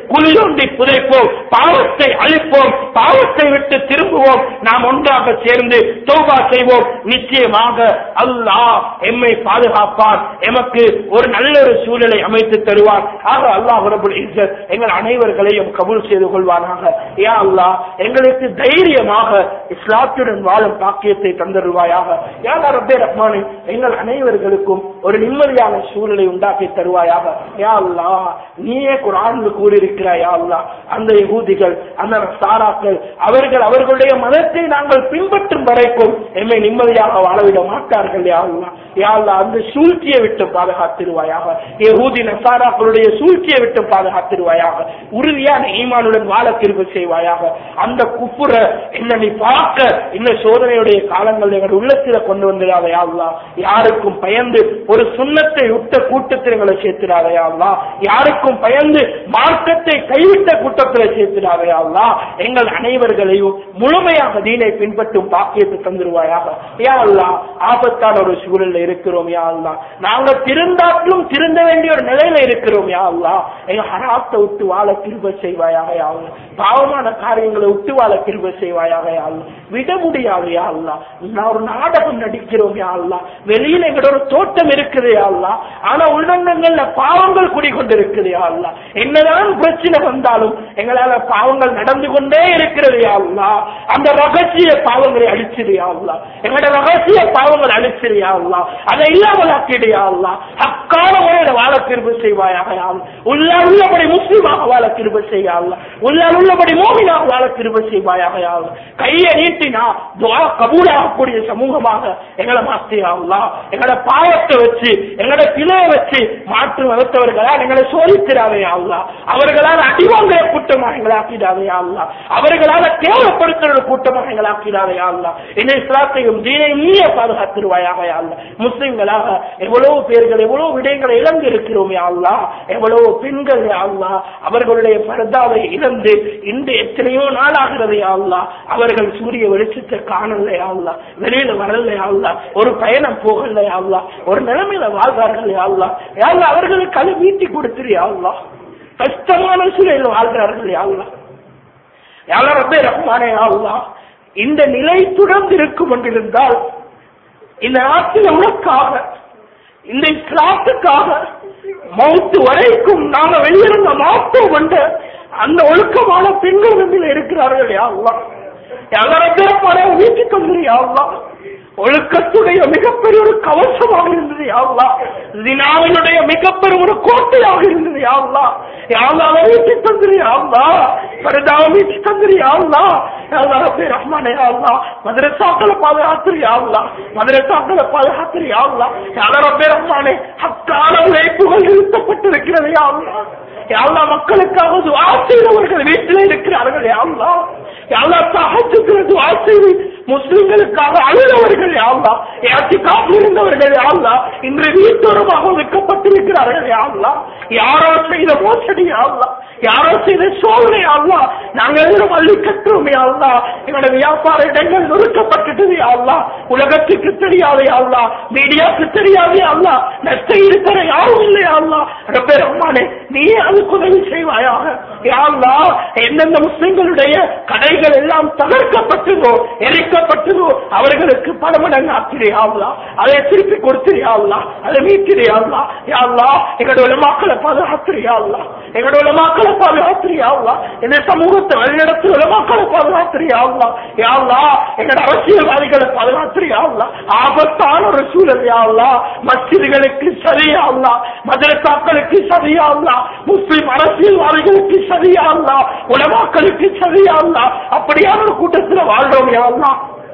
குழி ஒன்றி புதைப்போம் பாவத்தை அழிப்போம் பாவத்தை விட்டு திரும்புவோம் நாம் ஒன்றாக சேர்ந்து தௌபா செய்வோம் நிச்சயமாக அல்லாஹ் எம்மை பாதுகாப்பான் எமக்கு ஒரு நல்ல ஒரு சூழலை அமைத்து தருவார் ஆக அல்லாஹ் ரபுல் இஸ்ஸத் எங்கள் அனைவர்களையும் கபூல் செய்து கொள்வானாக யா அல்லாஹ் எங்களுக்கு தைரியமாக இஸ்லாத்துடன் வாழும் பாக்கியத்தை தந்தருவாயாக யா ரப்பே ரஹ்மானே எங்கள் அனைவர்களுக்கும் ஒரு நிம்மதியான சூழலை உண்டாக்கி தருவாயாக யா அல்லாஹ் நீயே குரான்ல கூறியிருக்கிறாய் யா அல்லாஹ் அந்த யகூதிகள் அந்த சாராக்கள் அவர்கள் அவர்களுடைய மதத்தை நாங்கள் பின்பற்றும் வரைக்கும் எம்மை நிம்மதியாக வாழவிட மாட்டார்கள் யா அல்லாஹ் யா அல்லாஹ் அந்த சூழ்ச்சியை விட்டு பாதுகாத்திருவாயாக யகூதி நசாராக்களுடைய சூழ்ச்சியை விட்டு பாதுகாத்திருவாயாக உறுதியான ஈமானுடன் வாழ திரும்ப செய்வாயாக அந்த குப்புற என்ன நீ பார்க்க இந்த சோதனையுடைய காலங்கள் எங்கள் உள்ளத்தில கொண்டு வந்திடாத யா அல்லாஹ் யாருக்கும் பயந்து ஒரு சுண்ணத்தை விட்ட கூட்டத்தில் எங்களை சேர்த்திடாத யா அல்லாஹ் யாருக்கும் பயந்து மார்க்கத்தை கைவிட்ட கூட்டத்தில் சேர்த்திடாத யா அல்லாஹ் எங்கள் அனைவர்களையும் முழுமையாக தீனை பின்பற்றும் பாக்கியத்தை தந்துருவாயாக யா அல்லாஹ் ஆபத்தான ஒரு சூழல்ல இருக்கிறோம் யா அல்லாஹ் நாங்க திருந்தாற்றும் திருந்த வேண்டிய ஒரு நிலையில இருக்கிறோம் யா அல்லாஹ் எங்க ஹராத்தை விட்டு வாழ கிருப செய்வாயாக யா அல்லாஹ் பாவமான காரியங்களை விட்டு வாழ கிருப செய்வாயாக யா அல்லாஹ் விட முடியாது யா அல்லாஹ் நான் ஒரு நாடகம் நடிக்கிறோம் யா அல்லாஹ் வெளியில எங்களோட ஒரு தோட்டம் இருக்குது யா அல்லாஹ் ஆனா உள்ளங்கங்கள்ல பாவங்கள் குடிகொண்டிருக்குது யா அல்லாஹ் என்னதான் பிரச்சனை வந்தாலும் எங்களால பாவங்கள் நடந்து கொண்டே இருக்கிறது யா அல்லாஹ் அந்த ரகசிய பாவங்களை அழிச்சிடு யா அல்லாஹ் எங்களோட ரகசிய பாவங்கள் அழிச்சிடு யா அல்லாஹ் அதை இல்லாமல் ஆக்கிடு யா அல்லாஹ் அக்கால முறையில வாழ திரும்ப செய்வாயாக யா அல்லாஹ் உள்ளால் உள்ளபடி முஸ்லீமாக வாழ திரும்ப செய்யா அல்லாஹ் உள்ளால் உள்ளபடி மோமினாக வாழ திரும்ப செய்வாயாக யா அல்லாஹ் கையை நீட்டினா துவா கபூலாகக்கூடிய சமூகமாக எங்களை மாற்றியா அல்லாஹ் எங்களோட பாவத்தை வச்சு எங்களோட பிழையை வச்சு மாற்று மதத்தவர்களால் எங்களை சோதிக்கிறாவே அல்லாஹ் அவர்களால் அடிவாங்கிற கூட்டமாக எங்களை ஆக்கிடாதே அல்லாஹ் அவர்களால கேவலப்படுத்துற ஒரு கூட்டமாக எங்களை ஆக்கிடாதே அல்லாஹ் இந்த இஸ்லாத்தையும் தீனை நீயே பாதுகாத்திருவாயாக யா அல்லாஹ் முஸ்லிம்களாக எவ்வளவு பேர்கள் எவ்வளவு விடயங்களை இழந்து இருக்கிறோம் யா அல்லாஹ் எவ்வளவு பெண்கள் யா அல்லாஹ் அவர்களுடைய பரதாவை இழந்து இன்று எத்தனையோ நாளாகிறது யா அல்லாஹ் அவர்கள் சூரிய வெளிச்சத்தை காணல யா அல்லாஹ் வெளியில வரல யா அல்லாஹ் ஒரு பயணம் போகல யா அல்லாஹ் ஒரு நிலைமையில வாழ்வார்கள் யா அல்லாஹ் யா அல்லாஹ் அவர்களுக்கு அது வீட்டி கொடுத்துரு யா அல்லாஹ் கஷ்டமான சூழலில் வாழ்கிறார்கள் யா அல்லாஹ் யா அல்லாஹ் ரப்பே ரஹ்மானே யா அல்லாஹ் இந்த நிலை தொடர்ந்து இருக்கும் என்றிருந்தால் இந்த நாட்டில் உனக்காக இந்த இஸ்லாத்துக்காக மௌத்து வரைக்கும் நாங்க வெளியிறங்க மாட்டோம் என்ற அந்த ஒழுக்கமான பெண்கள் வந்து இருக்கிறார்கள் யா அல்லாஹ் எல்லாரும் வீட்டு தந்துரு யா அல்லாஹ் ஒழுக்கத்துடைய மிகப்பெரிய ஒரு கவசமாக இருந்தது யாவ்லா தினாவினுடைய மிகப்பெரிய ஒரு கோட்டையாக இருந்தது யாவ்லா யாவ்லா வீட்டு தந்திரி யாவ்லா பரதாவை வீட்டு தந்திரி யாவ்லா யாவ்லா ரப்பே ரஹ்மானே யாவ்லா மதரசாக்களை பாதுகாத்துரு யாவ்லா மதரசாக்களை பாதுகாத்துரு யாவ்லா யாவ்லா ரப்பே ரஹ்மானே ஹக்கான உழைப்புகள் நிறுத்தப்பட்டிருக்கிறது யாவ்லா யாவ்லா மக்களுக்காக துவா செய்தவர்கள் வீட்டில் இருக்கிறார்கள் யாவ்லா யாவ்லா தஹஜ்ஜுக்கு துவா செய்து முஸ்லிம்களுக்காக அழுதவர்கள் யாவ்லா ஏத்திக்காக இருந்தவர்கள் யாவ்லா இன்று வீட்டோரமாக வைக்கப்பட்டிருக்கிறார்கள் யாவ்லா யாரோ செய்த மோசடி யாவ்லா யாரோ செய்த சோதனை யாவ்லா நாங்கள் எதிரும் அள்ளி கட்டுறோம் யாவ்லா எங்களோட வியாபார இடங்கள் நொறுக்கப்பட்டது யாவ்லா உலகத்துக்கு தெரியாது யாவ்லா மீடியாவுக்கு தெரியாது யாவ்லா நஷ்ட இருக்கிற யாரும் இல்லை யாவ்லா ரப்பே ரஹ்மானே நீ அதுக்கு உதவி செய்வாயாக யாவ்லா எந்தெந்த முஸ்லிம்களுடைய கடைகள் எல்லாம் தகர்க்கப்பட்டதோ எரிக்கப்பட்டதோ அவர்களுக்கு பல மடங்கு ஆக்கிரியாவலா அதை திருப்பி கொடுத்திரியாவலா அதை மீட்கிறியாவலா யாவலா எங்களோட உலமாக்களை பாதுகாத்திரியாவலா எங்களோட உலமாக்களை பாதுகாத்திரியாவலா இந்த சமூகத்தை வழிநடத்தி உலமாக்களை பாதுகாத்திரியாவலா யாவலா எங்களோட அரசியல்வாதிகளை பாதுகாத்திரியாவலா ஆபத்தான ஒரு சூழல் யாவலா மஸ்ஜிதுகளுக்கு சரியாவலா மதரசாக்களுக்கு சரியாவலா முஸ்லிம் அரசியல்வாதிகளுக்கு சரியாவலா உலமாக்களுக்கு சரியாவலா அப்படியான ஒரு கூட்டத்தில் வாழ்றோம் யாவலா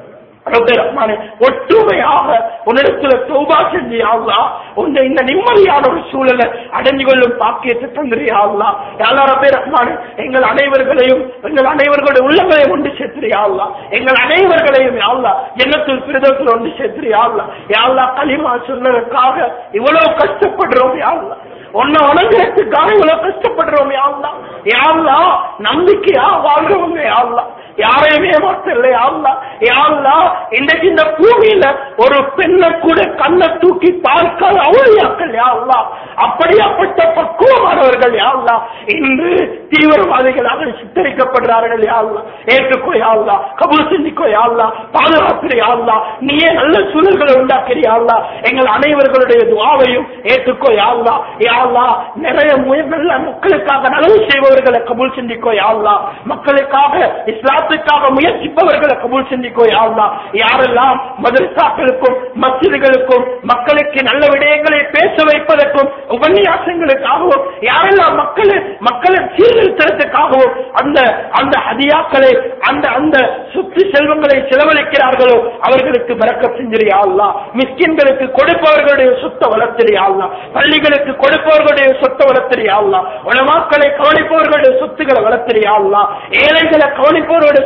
ஒற்றுமையாக உன்னிடத்துல சௌபா செஞ்சு ஆகலா உன்னை இந்த நிம்மதியான ஒரு சூழலை அடைஞ்சு கொள்ளும் பாக்கியத்தை தந்திரியாகலா யாரும் பேர் ரஹ்மான் எங்கள் அனைவர்களையும் எங்கள் அனைவர்களுடைய உள்ளங்களையும் ஒன்று சேர்த்திரியாகலா எங்கள் அனைவர்களையும் யாழ்லா எண்ணத்தில் பிரதத்தில் ஒன்று சேர்த்திரியாகலா யாழ்லா களிமா சொன்னதற்காக இவ்வளவு கஷ்டப்படுறோம் யாழ்லா உன்னை வணங்குறதுக்காக இவ்வளவு கஷ்டப்படுறோம் யாழ்லா யாழ்லா நம்பிக்கையா வாழ்றவங்க யாழ்லா யாரையுமே மாற்றல யாழ்லா யாழ்லா இன்றைக்கு இந்த பூமியில ஒரு பெண்ணை கூட கண்ணை தூக்கி பார்க்காத அவளியாக்கள் யாழ்லா அப்படியாப்பட்ட பக்குவமானவர்கள் யாழ்லா இன்று தீவிரவாதிகளாக சித்தரிக்கப்படுறார்கள் யாழ்லா ஏற்றுக்கோ யாழ்லா கபூல் சிந்திக்கோ யாழ்லா பாதுகாப்பு யாழ்லா நீயே நல்ல சூழல்களை உண்டாக்கிறியாள்லா எங்கள் அனைவர்களுடைய துவாவையும் ஏற்றுக்கோ யாழ்லா யாழ்லா நிறைய முய- நல்ல மக்களுக்காக நல்லது செய்பவர்களை கபூல் சிந்திக்கோ யாழ்லா மக்களுக்காக இஸ்லாத்துக்காக முயற்சிப்பவர்களை கபூல் சிந்திக்கோ யாழ்லா யாரெல்லாம் மதரசாக்களுக்கும் மசிதிகளுக்கும் மக்களுக்கு நல்ல விடயங்களை பேச வைப்பதற்கும் உபன்யாசங்களுக்காகவும் யாரெல்லாம் மக்களை மக்களை சீர்திருத்தத்துக்காகவும் அந்த அந்த ஹதியாக்களை அந்த அந்த சொத்து செல்வங்களை செலவழிக்கிறார்களோ அவர்களுக்கு பறக்க செஞ்சிரியாள்லா மிஸ்கின்களுக்கு கொடுப்பவர்களுடைய சொத்தை வளர்த்திரியாள்லா பள்ளிகளுக்கு கொடுப்பவர்களுடைய சொத்தை வளர்த்திரியாள்லா உலமாக்களை கவனிப்பவர்களுடைய சொத்துக்களை வளர்த்திரியாள்லா ஏழைகளை கவனிப்பவர்களுடைய